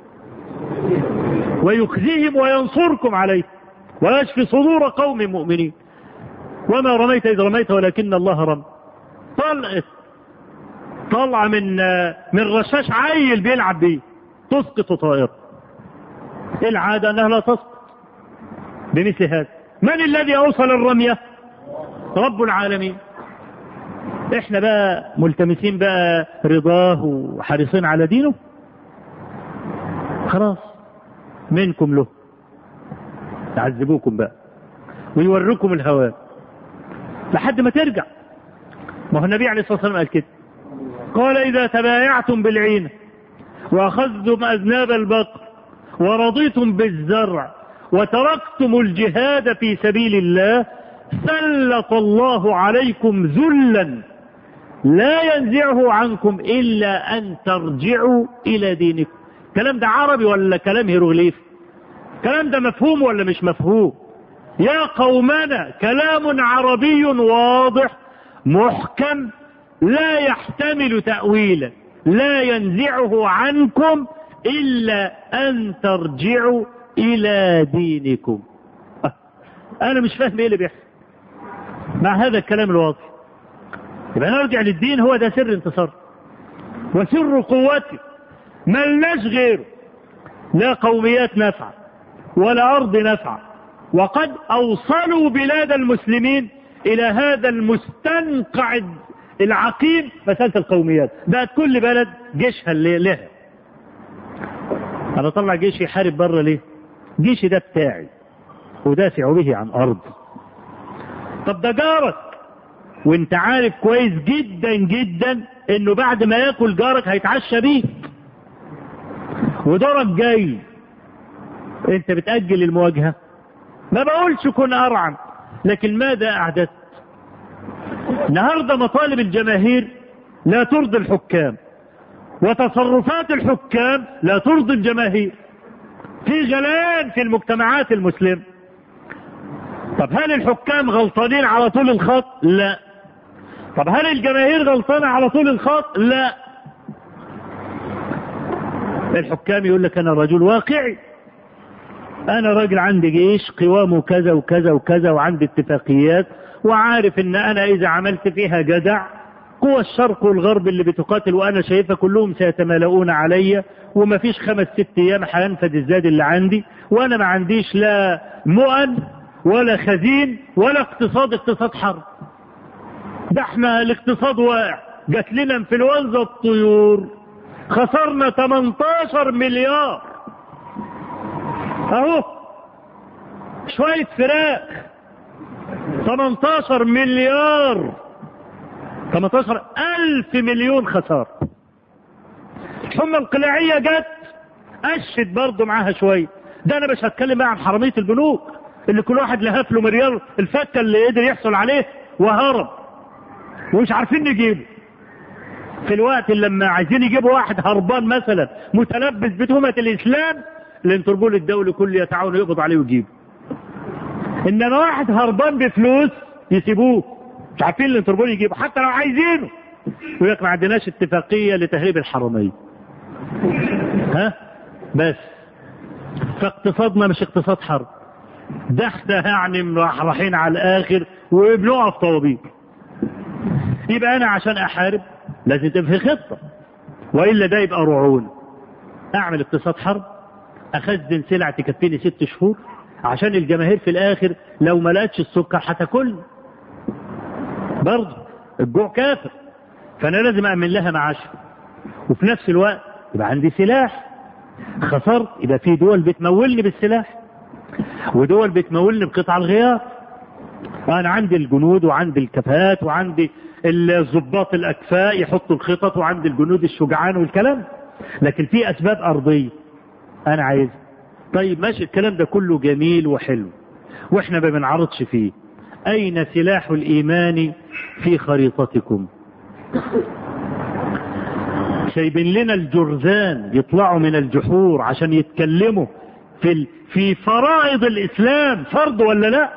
ويخزيهم وينصركم عليه ويشفي صدور قوم مؤمنين وما رميت إذ رميت ولكن الله رمى طلعت طلع من من رشاش عيل بيلعب بيه تسقط طائرة العادة أنها لا تسقط بمثل هذا من الذي أوصل الرمية رب العالمين احنا بقى ملتمسين بقى رضاه وحريصين على دينه خلاص منكم له يعذبوكم بقى ويوركم الهوان لحد ما ترجع ما هو النبي عليه الصلاه والسلام قال كده قال اذا تبايعتم بالعين واخذتم اذناب البقر ورضيتم بالزرع وتركتم الجهاد في سبيل الله سلط الله عليكم ذلا لا ينزعه عنكم الا ان ترجعوا الى دينكم الكلام ده عربي ولا كلام هيروغليف الكلام ده مفهوم ولا مش مفهوم يا قومنا كلام عربي واضح محكم لا يحتمل تأويلا لا ينزعه عنكم إلا أن ترجعوا إلى دينكم أه. أنا مش فاهم إيه اللي بيحصل مع هذا الكلام الواضح يبقى نرجع للدين هو ده سر انتصار وسر قوته ملناش غيره لا قوميات نافعة ولا أرض نافعة وقد أوصلوا بلاد المسلمين إلى هذا المستنقع العقيم مسألة القوميات بقت كل بلد جيشها اللي لها أنا طلع جيشي يحارب بره ليه جيشي ده بتاعي ودافع به عن أرضي طب ده جارك وانت عارف كويس جدا جدا انه بعد ما ياكل جارك هيتعشى بيك ودورك جاي انت بتأجل المواجهة ما بقولش كن أرعن لكن ماذا أعددت النهاردة مطالب الجماهير لا ترضي الحكام وتصرفات الحكام لا ترضي الجماهير في غليان في المجتمعات المسلمة طب هل الحكام غلطانين على طول الخط لا طب هل الجماهير غلطانة على طول الخط لا الحكام يقول لك انا رجل واقعي انا راجل عندي جيش قوامه كذا وكذا وكذا وعندي اتفاقيات وعارف ان انا اذا عملت فيها جدع قوى الشرق والغرب اللي بتقاتل وانا شايفها كلهم سيتمالؤون عليا وما فيش خمس ست ايام هينفد الزاد اللي عندي وانا ما عنديش لا مؤن ولا خزين ولا اقتصاد اقتصاد حرب ده احنا الاقتصاد واقع جات لنا انفلونزا الطيور خسرنا 18 مليار اهو شوية فراخ 18 مليار 18 ألف مليون خسارة الحمى القلاعية جت أشد برضه معاها شوية ده أنا مش هتكلم بقى عن حرامية البنوك اللي كل واحد لهف له مليار الفكة اللي قدر يحصل عليه وهرب ومش عارفين نجيبه في الوقت اللي لما عايزين يجيبوا واحد هربان مثلا متلبس بتهمة الإسلام الانتربول الدولي كله يتعاون يقبض عليه ويجيبه انما واحد هربان بفلوس يسيبوه مش عارفين الانتربول يجيبه حتى لو عايزينه يقول لك ما عندناش اتفاقيه لتهريب الحرمين ها بس فاقتصادنا مش اقتصاد حرب ده احنا يعني رايحين على الاخر وبنقف طوابير يبقى انا عشان احارب لازم تبقى في خطه والا ده يبقى رعون اعمل اقتصاد حرب اخزن سلع تكفيني ست شهور عشان الجماهير في الاخر لو ما لقتش السكر هتاكل برضه الجوع كافر فانا لازم اعمل لها معاشها وفي نفس الوقت يبقى عندي سلاح خسرت يبقى في دول بتمولني بالسلاح ودول بتمولني بقطع الغيار انا عندي الجنود وعندي الكفاءات وعندي الضباط الاكفاء يحطوا الخطط وعندي الجنود الشجعان والكلام لكن في اسباب ارضيه انا عايز طيب ماشي الكلام ده كله جميل وحلو واحنا ما بنعرضش فيه اين سلاح الايمان في خريطتكم سايبين لنا الجرذان يطلعوا من الجحور عشان يتكلموا في ال... في فرائض الاسلام فرض ولا لا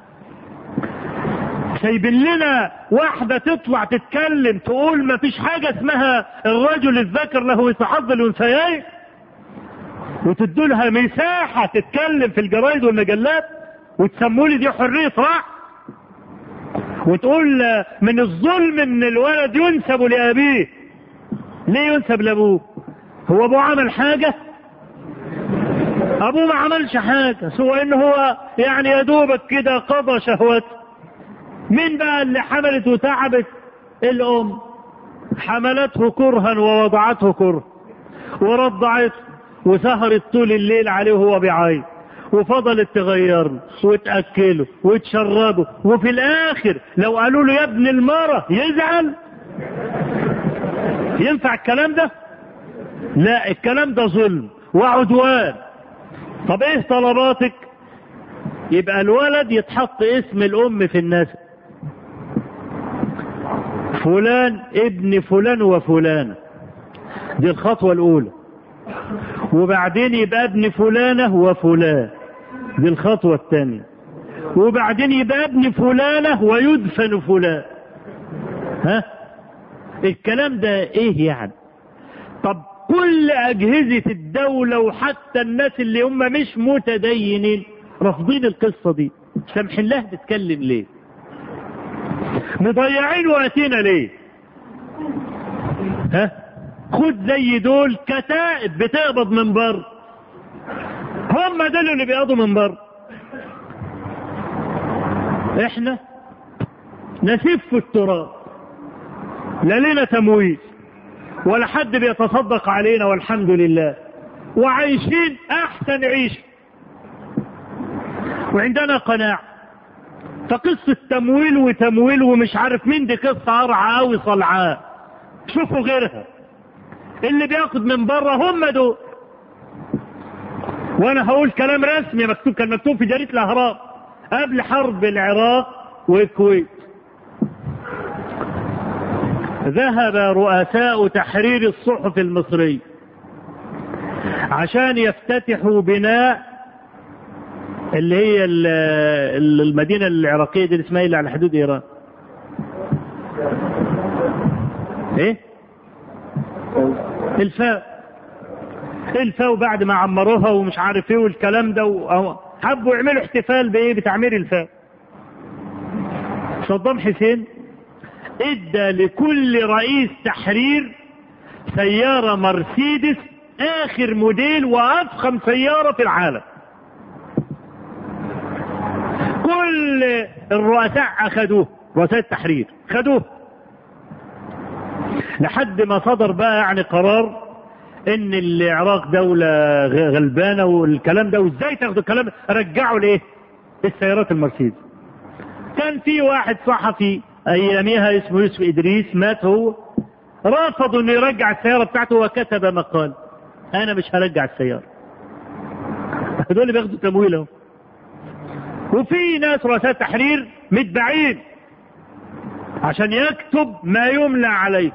سايبين لنا واحده تطلع تتكلم تقول ما فيش حاجه اسمها الرجل الذكر له مثل حظ الانثيين وتدوا لها مساحه تتكلم في الجرايد والمجلات وتسموا لي دي حريه راي وتقول من الظلم ان الولد ينسب لابيه ليه ينسب لابوه هو ابوه عمل حاجه ابوه ما عملش حاجه سوى ان هو يعني يا دوبك كده قضى شهوته مين بقى اللي حملت وتعبت الام حملته كرها ووضعته كره ورضعته وسهرت طول الليل عليه وهو بيعيط وفضلت تغيره وتأكله وتشربه وفي الآخر لو قالوا له يا ابن المرة يزعل ينفع الكلام ده؟ لا الكلام ده ظلم وعدوان طب ايه طلباتك؟ يبقى الولد يتحط اسم الأم في النسب فلان ابن فلان وفلانة دي الخطوة الأولى وبعدين يبقى ابن فلانة وفلان دي الخطوة الثانية وبعدين يبقى ابن فلانة ويدفن فلان ها الكلام ده ايه يعني طب كل اجهزة الدولة وحتى الناس اللي هم مش متدينين رافضين القصة دي سامحين لها تتكلم ليه مضيعين وقتنا ليه ها خد زي دول كتائب بتقبض من بره هم دول اللي بيقبضوا من بره احنا نسف التراب لا لنا تمويل ولا حد بيتصدق علينا والحمد لله وعايشين احسن عيشه وعندنا قناعه فقصة تمويل وتمويل ومش عارف مين دي قصة قرعة أوي صلعاء شوفوا غيرها اللي بياخد من بره هم دول وانا هقول كلام رسمي مكتوب كان مكتوب في جريدة الاهرام قبل حرب العراق والكويت ذهب رؤساء تحرير الصحف المصري عشان يفتتحوا بناء اللي هي المدينة العراقية دي اسمها اللي على حدود ايران ايه الفاء الفاء وبعد ما عمروها ومش عارف ايه والكلام ده حبوا يعملوا احتفال بايه بتعمير الفاء صدام حسين ادى لكل رئيس تحرير سيارة مرسيدس اخر موديل وافخم سيارة في العالم كل الرؤساء اخذوه رؤساء التحرير خدوه لحد ما صدر بقى يعني قرار ان العراق دولة غلبانة والكلام ده وازاي تاخدوا الكلام ده رجعوا ليه السيارات المرسيدس كان في واحد صحفي اياميها اسمه يوسف ادريس مات هو رفضوا انه يرجع السيارة بتاعته وكتب مقال انا مش هرجع السيارة دول بياخدوا تمويل اهو وفي ناس رؤساء تحرير متبعين عشان يكتب ما يملى عليه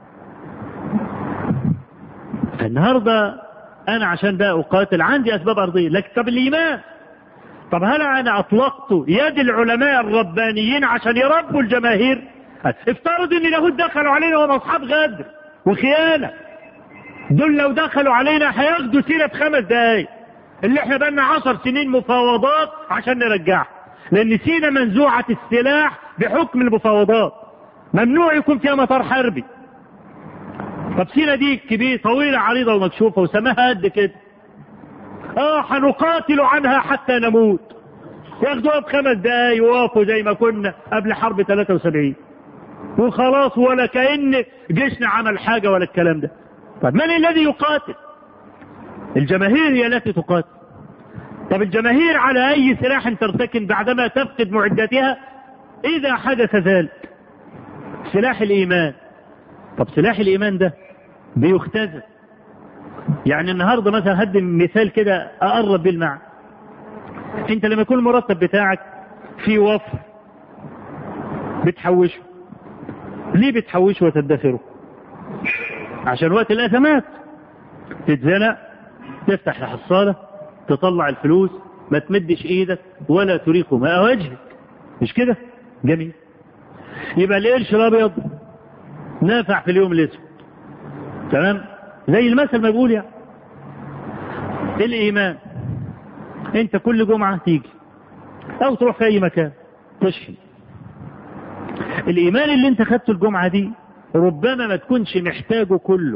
فالنهاردة أنا عشان بقى أقاتل عندي أسباب أرضية لكن طب الإيمان طب هل أنا أطلقت يد العلماء الربانيين عشان يربوا الجماهير افترض ان اليهود دخلوا علينا وهم اصحاب غدر وخيانه دول لو دخلوا علينا هياخدوا سيره في خمس دقايق اللي احنا بقالنا عشر سنين مفاوضات عشان نرجعها لان سينا منزوعه السلاح بحكم المفاوضات ممنوع يكون فيها مطار حربي طب سينا دي كبيرة طويلة عريضة ومكشوفة وسماها قد كده اه هنقاتل عنها حتى نموت ياخدوها بخمس دقايق ويقفوا زي ما كنا قبل حرب 73 وخلاص ولا كأن جيشنا عمل حاجة ولا الكلام ده طب من الذي يقاتل الجماهير هي التي تقاتل طب الجماهير على أي سلاح ترتكن بعدما تفقد معداتها إذا حدث ذلك سلاح الإيمان طب سلاح الإيمان ده بيختزل يعني النهارده مثلا هدي مثال كده أقرب بالمعنى أنت لما يكون المرتب بتاعك في وفر بتحوشه ليه بتحوشه وتدخره عشان وقت الأزمات تتزنق تفتح الحصالة تطلع الفلوس ما تمدش ايدك ولا تريق ماء وجهك مش كده جميل يبقى القرش الابيض نافع في اليوم الاسود تمام زي المثل ما بيقول يعني الايمان انت كل جمعه تيجي او تروح في اي مكان تشحن الايمان اللي انت خدته الجمعه دي ربما ما تكونش محتاجه كله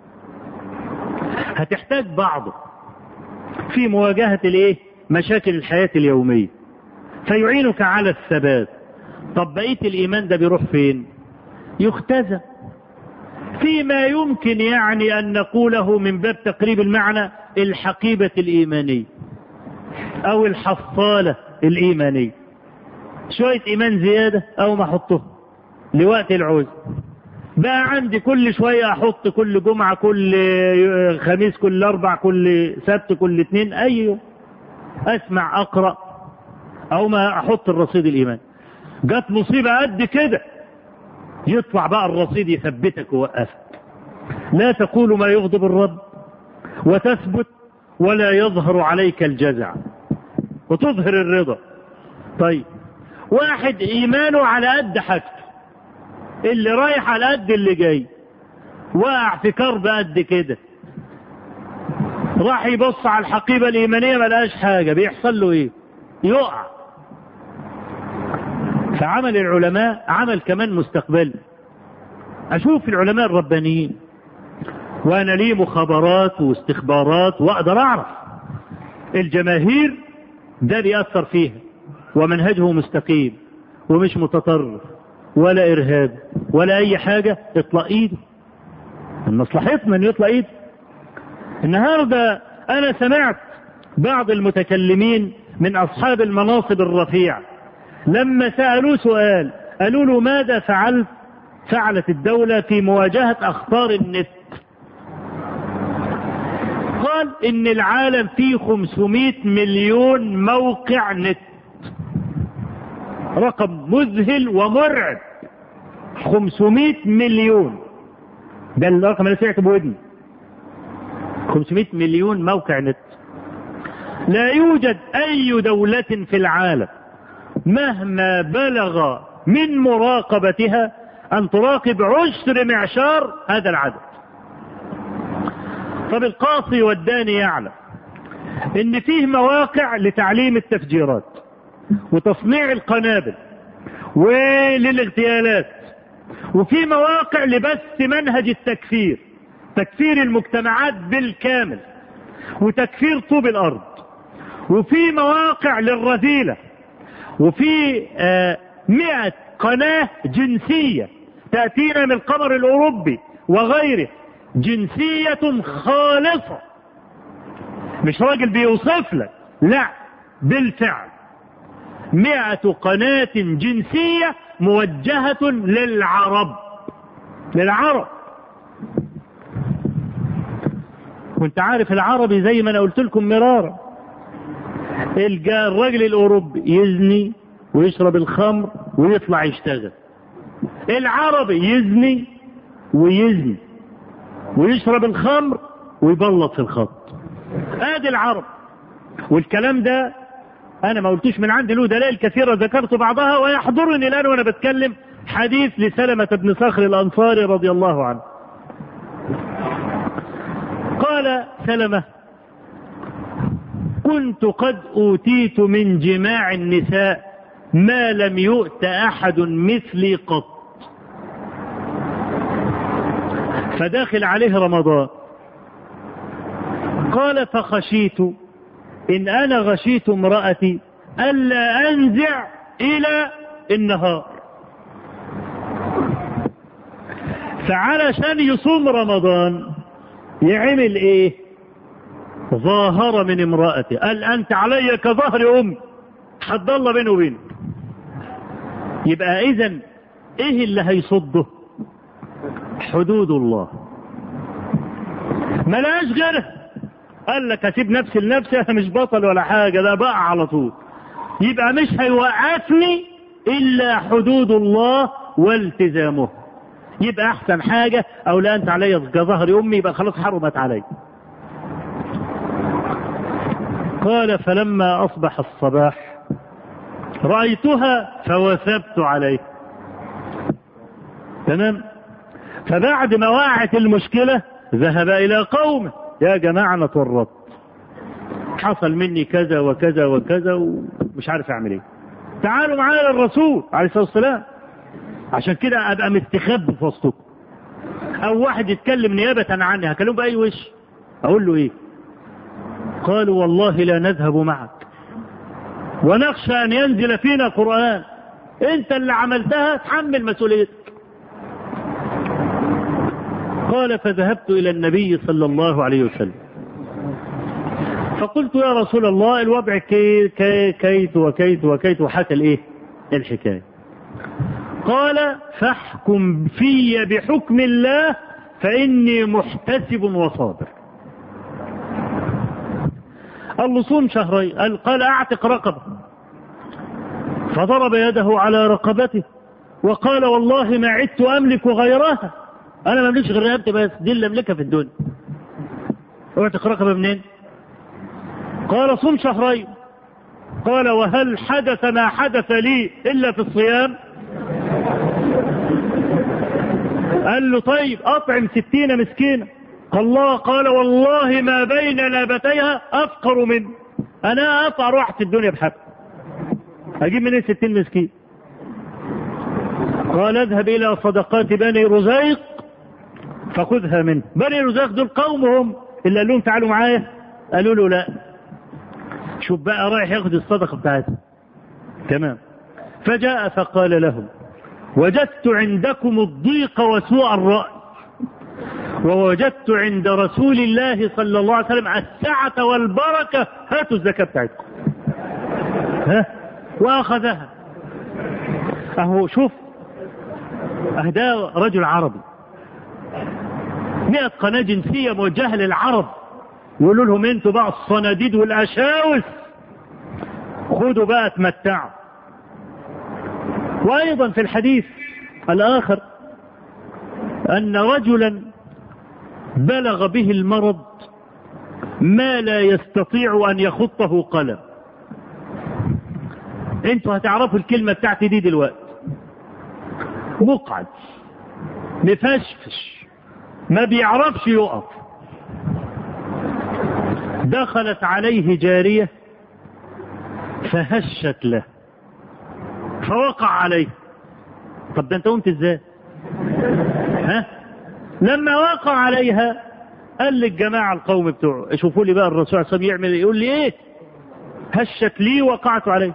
هتحتاج بعضه في مواجهة الايه مشاكل الحياة اليومية فيعينك على الثبات طب بقية الايمان ده بيروح فين يختزى فيما يمكن يعني ان نقوله من باب تقريب المعنى الحقيبة الايمانية او الحصالة الايمانية شوية ايمان زيادة او ما احطه لوقت العوز بقى عندي كل شوية احط كل جمعة كل خميس كل اربع كل سبت كل اثنين اي يوم اسمع اقرأ او ما احط الرصيد الايمان جت مصيبة قد كده يطلع بقى الرصيد يثبتك ويوقفك لا تقول ما يغضب الرب وتثبت ولا يظهر عليك الجزع وتظهر الرضا طيب واحد ايمانه على قد حاجته اللي رايح على قد اللي جاي وقع في كرب قد كده راح يبص على الحقيبة الإيمانية ما لقاش حاجة بيحصل له إيه؟ يقع فعمل العلماء عمل كمان مستقبلي أشوف العلماء الربانيين وأنا لي مخابرات واستخبارات وأقدر أعرف الجماهير ده بيأثر فيها ومنهجه مستقيم ومش متطرف ولا ارهاب ولا اي حاجة اطلق ايده من مصلحتنا ان يطلق ايده النهاردة انا سمعت بعض المتكلمين من اصحاب المناصب الرفيعة لما سألوه سؤال قالوا له ماذا فعلت فعلت الدولة في مواجهة اخطار النت قال ان العالم فيه 500 مليون موقع نت رقم مذهل ومرعب 500 مليون ده الرقم اللي سمعته بودني 500 مليون موقع نت لا يوجد اي دولة في العالم مهما بلغ من مراقبتها ان تراقب عشر معشار هذا العدد طب القاصي والداني يعلم ان فيه مواقع لتعليم التفجيرات وتصنيع القنابل وللاغتيالات وفي مواقع لبث منهج التكفير تكفير المجتمعات بالكامل وتكفير طوب الارض وفي مواقع للرذيلة وفي آه مئة قناة جنسية تأتينا من القمر الأوروبي وغيره جنسية خالصة مش راجل بيوصف لك لا بالفعل مئة قناة جنسية موجهة للعرب للعرب وانت عارف العربي زي ما انا قلت لكم مرارا الراجل الاوروبي يزني ويشرب الخمر ويطلع يشتغل العربي يزني ويزني ويشرب الخمر ويبلط في الخط ادي العرب والكلام ده انا ما قلتوش من عندي له دلائل كثيرة ذكرت بعضها ويحضرني الان وانا بتكلم حديث لسلمة بن صخر الانصاري رضي الله عنه قال سلمة كنت قد اوتيت من جماع النساء ما لم يؤت احد مثلي قط فداخل عليه رمضان قال فخشيت إن أنا غشيت امرأتي ألا أنزع إلى النهار فعلشان يصوم رمضان يعمل ايه ظاهر من امرأتي قال أنت علي كظهر أمي حد الله بينه وبينه يبقى إذا إيه اللي هيصده حدود الله ملاش غيرها قال لك هسيب نفسي لنفسي انا مش بطل ولا حاجه ده بقى على طول يبقى مش هيوقفني الا حدود الله والتزامه يبقى احسن حاجه او لا انت علي كظهر امي يبقى خلاص حرمت علي قال فلما اصبح الصباح رايتها فوثبت عليه تمام فبعد ما وقعت المشكله ذهب الى قومه يا جماعه انا اتورطت حصل مني كذا وكذا وكذا ومش عارف اعمل ايه تعالوا معايا للرسول عليه الصلاه والسلام عشان كده ابقى مستخبي في وسطكم او واحد يتكلم نيابه عني هكلمه باي وش اقول له ايه قالوا والله لا نذهب معك ونخشى ان ينزل فينا قران انت اللي عملتها تحمل مسؤوليتك قال فذهبت الى النبي صلى الله عليه وسلم فقلت يا رسول الله الوضع كي كي كيت وكيت وكيت وحكى الايه الحكايه قال فاحكم في بحكم الله فاني محتسب وصابر قال له صوم شهرين قال, قال اعتق رقبه فضرب يده على رقبته وقال والله ما عدت املك غيرها انا ما املكش غير رقبتي بس دي اللي املكها في الدنيا اعتق رقبه منين قال صم شهرين قال وهل حدث ما حدث لي الا في الصيام قال له طيب اطعم ستين مسكينة قال الله قال والله ما بين لابتيها افقر منه انا افقر واحد في الدنيا بحق اجيب منين ستين مسكين قال اذهب الى صدقات بني رزيق فخذها منه بني رزيق دول قومهم اللي قال لهم تعالوا معايا قالوا له لا شوف بقى رايح ياخد الصدقه بتاعته تمام فجاء فقال لهم وجدت عندكم الضيق وسوء الرأي ووجدت عند رسول الله صلى الله عليه وسلم السعة والبركة هاتوا الزكاة بتاعتكم ها وأخذها أهو شوف أهداه رجل عربي مئة قناة جنسية موجهة للعرب يقولوا لهم انتوا بقى الصناديد والأشاوس خدوا بقى اتمتعوا وأيضا في الحديث الآخر أن رجلا بلغ به المرض ما لا يستطيع أن يخطه قلم انتوا هتعرفوا الكلمة بتاعتي دي دلوقتي مقعد مفشفش ما بيعرفش يقف دخلت عليه جارية فهشت له فوقع عليه طب ده انت قمت ازاي ها لما وقع عليها قال للجماعة القوم بتوعه شوفوا لي بقى الرسول عليه الصلاة يعمل يقول لي ايه هشت لي وقعت عليه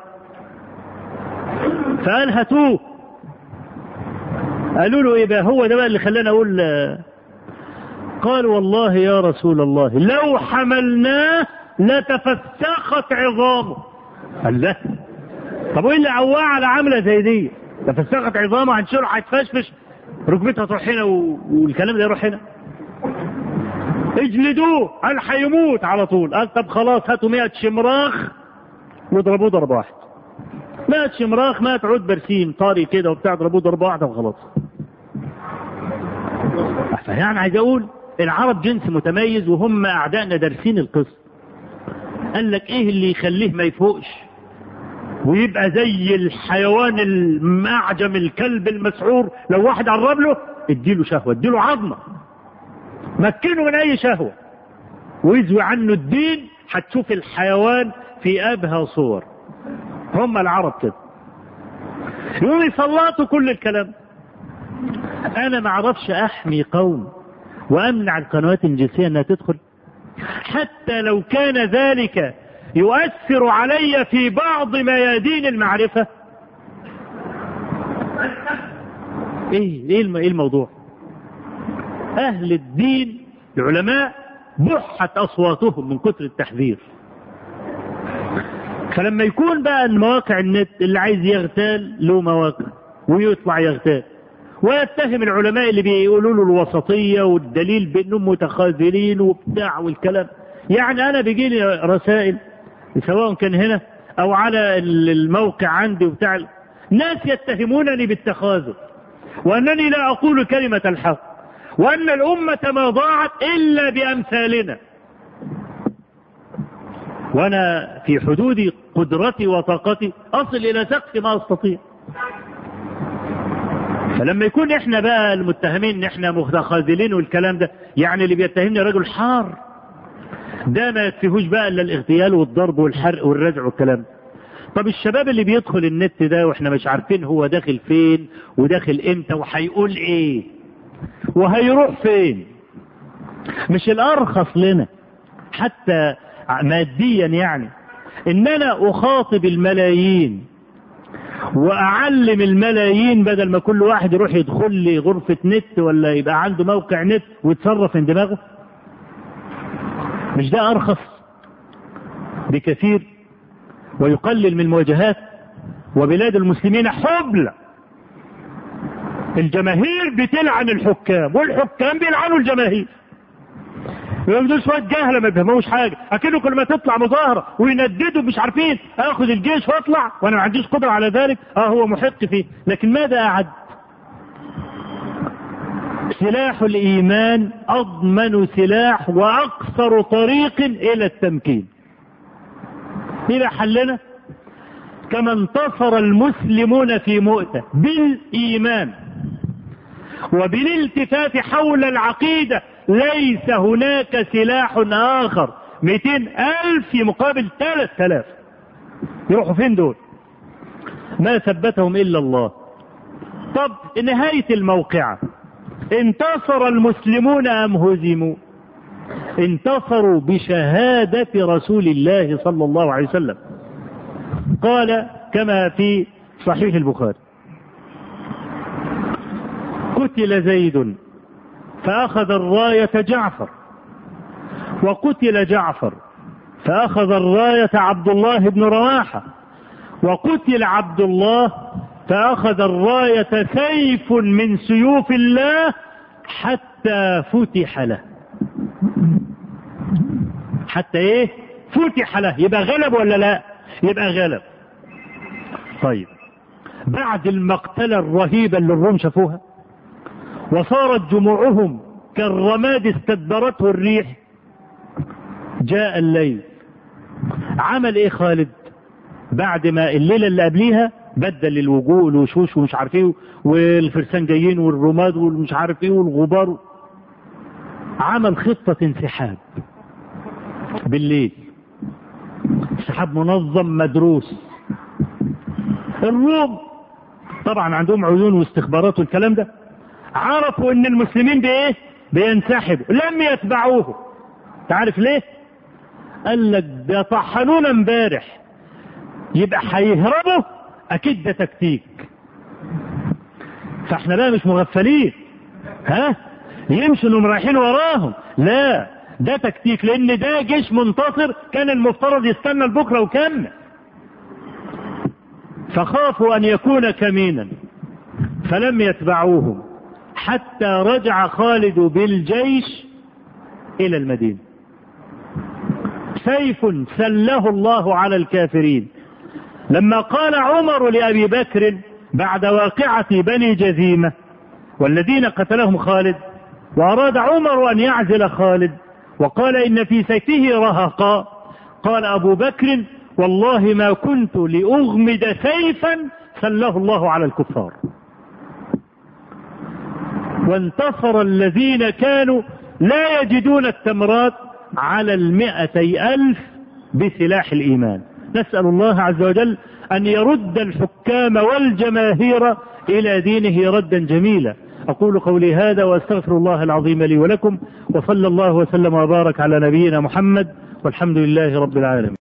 فقال هاتوه قالوا له ايه بقى هو ده بقى اللي خلانا اقول قال والله يا رسول الله لو حملناه لتفسخت عظامه قال لا طب وايه اللي عواه على عامله زي دي تفسخت عظامه هنشيله هيتفشفش ركبتها تروح هنا والكلام ده يروح هنا اجلدوه قال هيموت على طول قال طب خلاص هاتوا 100 شمراخ واضربوه ضربه واحده 100 شمراخ مات عود برسيم طاري كده وبتاع ضربوه ضربه واحده وخلاص فيعني عايز اقول العرب جنس متميز وهم اعدائنا دارسين القصه قال لك ايه اللي يخليه ما يفوقش ويبقى زي الحيوان المعجم الكلب المسعور لو واحد قرب له اديله شهوه اديله عظمه مكنه من اي شهوه ويزوي عنه الدين هتشوف الحيوان في ابهى صور هم العرب كده يقوم يسلطوا كل الكلام انا ما اعرفش احمي قوم وامنع القنوات الجنسيه انها تدخل حتى لو كان ذلك يؤثر علي في بعض ميادين المعرفه ايه ايه الم- إيه الموضوع اهل الدين العلماء بحت اصواتهم من كتر التحذير فلما يكون بقى ان مواقع النت اللي عايز يغتال له مواقع ويطلع يغتال ويتهم العلماء اللي بيقولوا له الوسطيه والدليل بانهم متخاذلين وبتاع والكلام يعني انا بيجي لي رسائل سواء كان هنا او على الموقع عندي وبتاع ناس يتهمونني بالتخاذل وانني لا اقول كلمه الحق وان الامه ما ضاعت الا بامثالنا وانا في حدود قدرتي وطاقتي اصل الى سقف ما استطيع فلما يكون احنا بقى المتهمين ان احنا متخاذلين والكلام ده يعني اللي بيتهمني رجل حار ده ما يكفيهوش بقى الا الاغتيال والضرب والحرق والرزع والكلام ده. طب الشباب اللي بيدخل النت ده واحنا مش عارفين هو داخل فين وداخل امتى وهيقول ايه وهيروح فين مش الارخص لنا حتى ماديا يعني ان انا اخاطب الملايين واعلم الملايين بدل ما كل واحد يروح يدخل لي غرفة نت ولا يبقى عنده موقع نت ويتصرف من دماغه مش ده ارخص بكثير ويقلل من المواجهات وبلاد المسلمين حبلى الجماهير بتلعن الحكام والحكام بيلعنوا الجماهير يقولوا شويه جهله ما بيفهموش حاجه اكنه كل ما تطلع مظاهره وينددوا مش عارفين اخذ الجيش واطلع وانا ما عنديش قدره على ذلك اه هو محق فيه لكن ماذا اعد سلاح الايمان اضمن سلاح واقصر طريق الى التمكين الى حلنا كما انتصر المسلمون في مؤتة بالايمان وبالالتفات حول العقيدة ليس هناك سلاح آخر 200 ألف في مقابل 3000 يروحوا فين دول ما ثبتهم إلا الله طب نهاية الموقعة انتصر المسلمون أم هزموا انتصروا بشهادة رسول الله صلى الله عليه وسلم قال كما في صحيح البخاري قتل زيد فأخذ الراية جعفر وقتل جعفر فأخذ الراية عبد الله بن رواحة وقتل عبد الله فأخذ الراية سيف من سيوف الله حتى فتح له حتى ايه فتح له يبقى غلب ولا لا يبقى غلب طيب بعد المقتلة الرهيبة اللي الروم شافوها وصارت جموعهم كالرماد استدبرته الريح جاء الليل عمل ايه خالد بعد ما الليلة اللي قبليها بدل الوجوه والوشوش ومش عارف ايه والفرسان جايين والرماد والمش عارف ايه والغبار عمل خطة انسحاب بالليل انسحاب منظم مدروس الروم طبعا عندهم عيون واستخبارات والكلام ده عرفوا ان المسلمين بايه بينسحبوا لم يتبعوه تعرف ليه قال لك ده طحنونا امبارح يبقى هيهربوا اكيد ده تكتيك فاحنا بقى مش مغفلين ها يمشوا انهم رايحين وراهم لا ده تكتيك لان ده جيش منتصر كان المفترض يستنى لبكره وكمل فخافوا ان يكون كمينا فلم يتبعوهم حتى رجع خالد بالجيش الى المدينه سيف سله الله على الكافرين لما قال عمر لابي بكر بعد واقعه بني جذيمه والذين قتلهم خالد واراد عمر ان يعزل خالد وقال ان في سيفه رهقا قال ابو بكر والله ما كنت لاغمد سيفا سله الله على الكفار وانتصر الذين كانوا لا يجدون التمرات على المئتي ألف بسلاح الإيمان نسأل الله عز وجل أن يرد الحكام والجماهير إلى دينه ردا جميلا أقول قولي هذا وأستغفر الله العظيم لي ولكم وصلى الله وسلم وبارك على نبينا محمد والحمد لله رب العالمين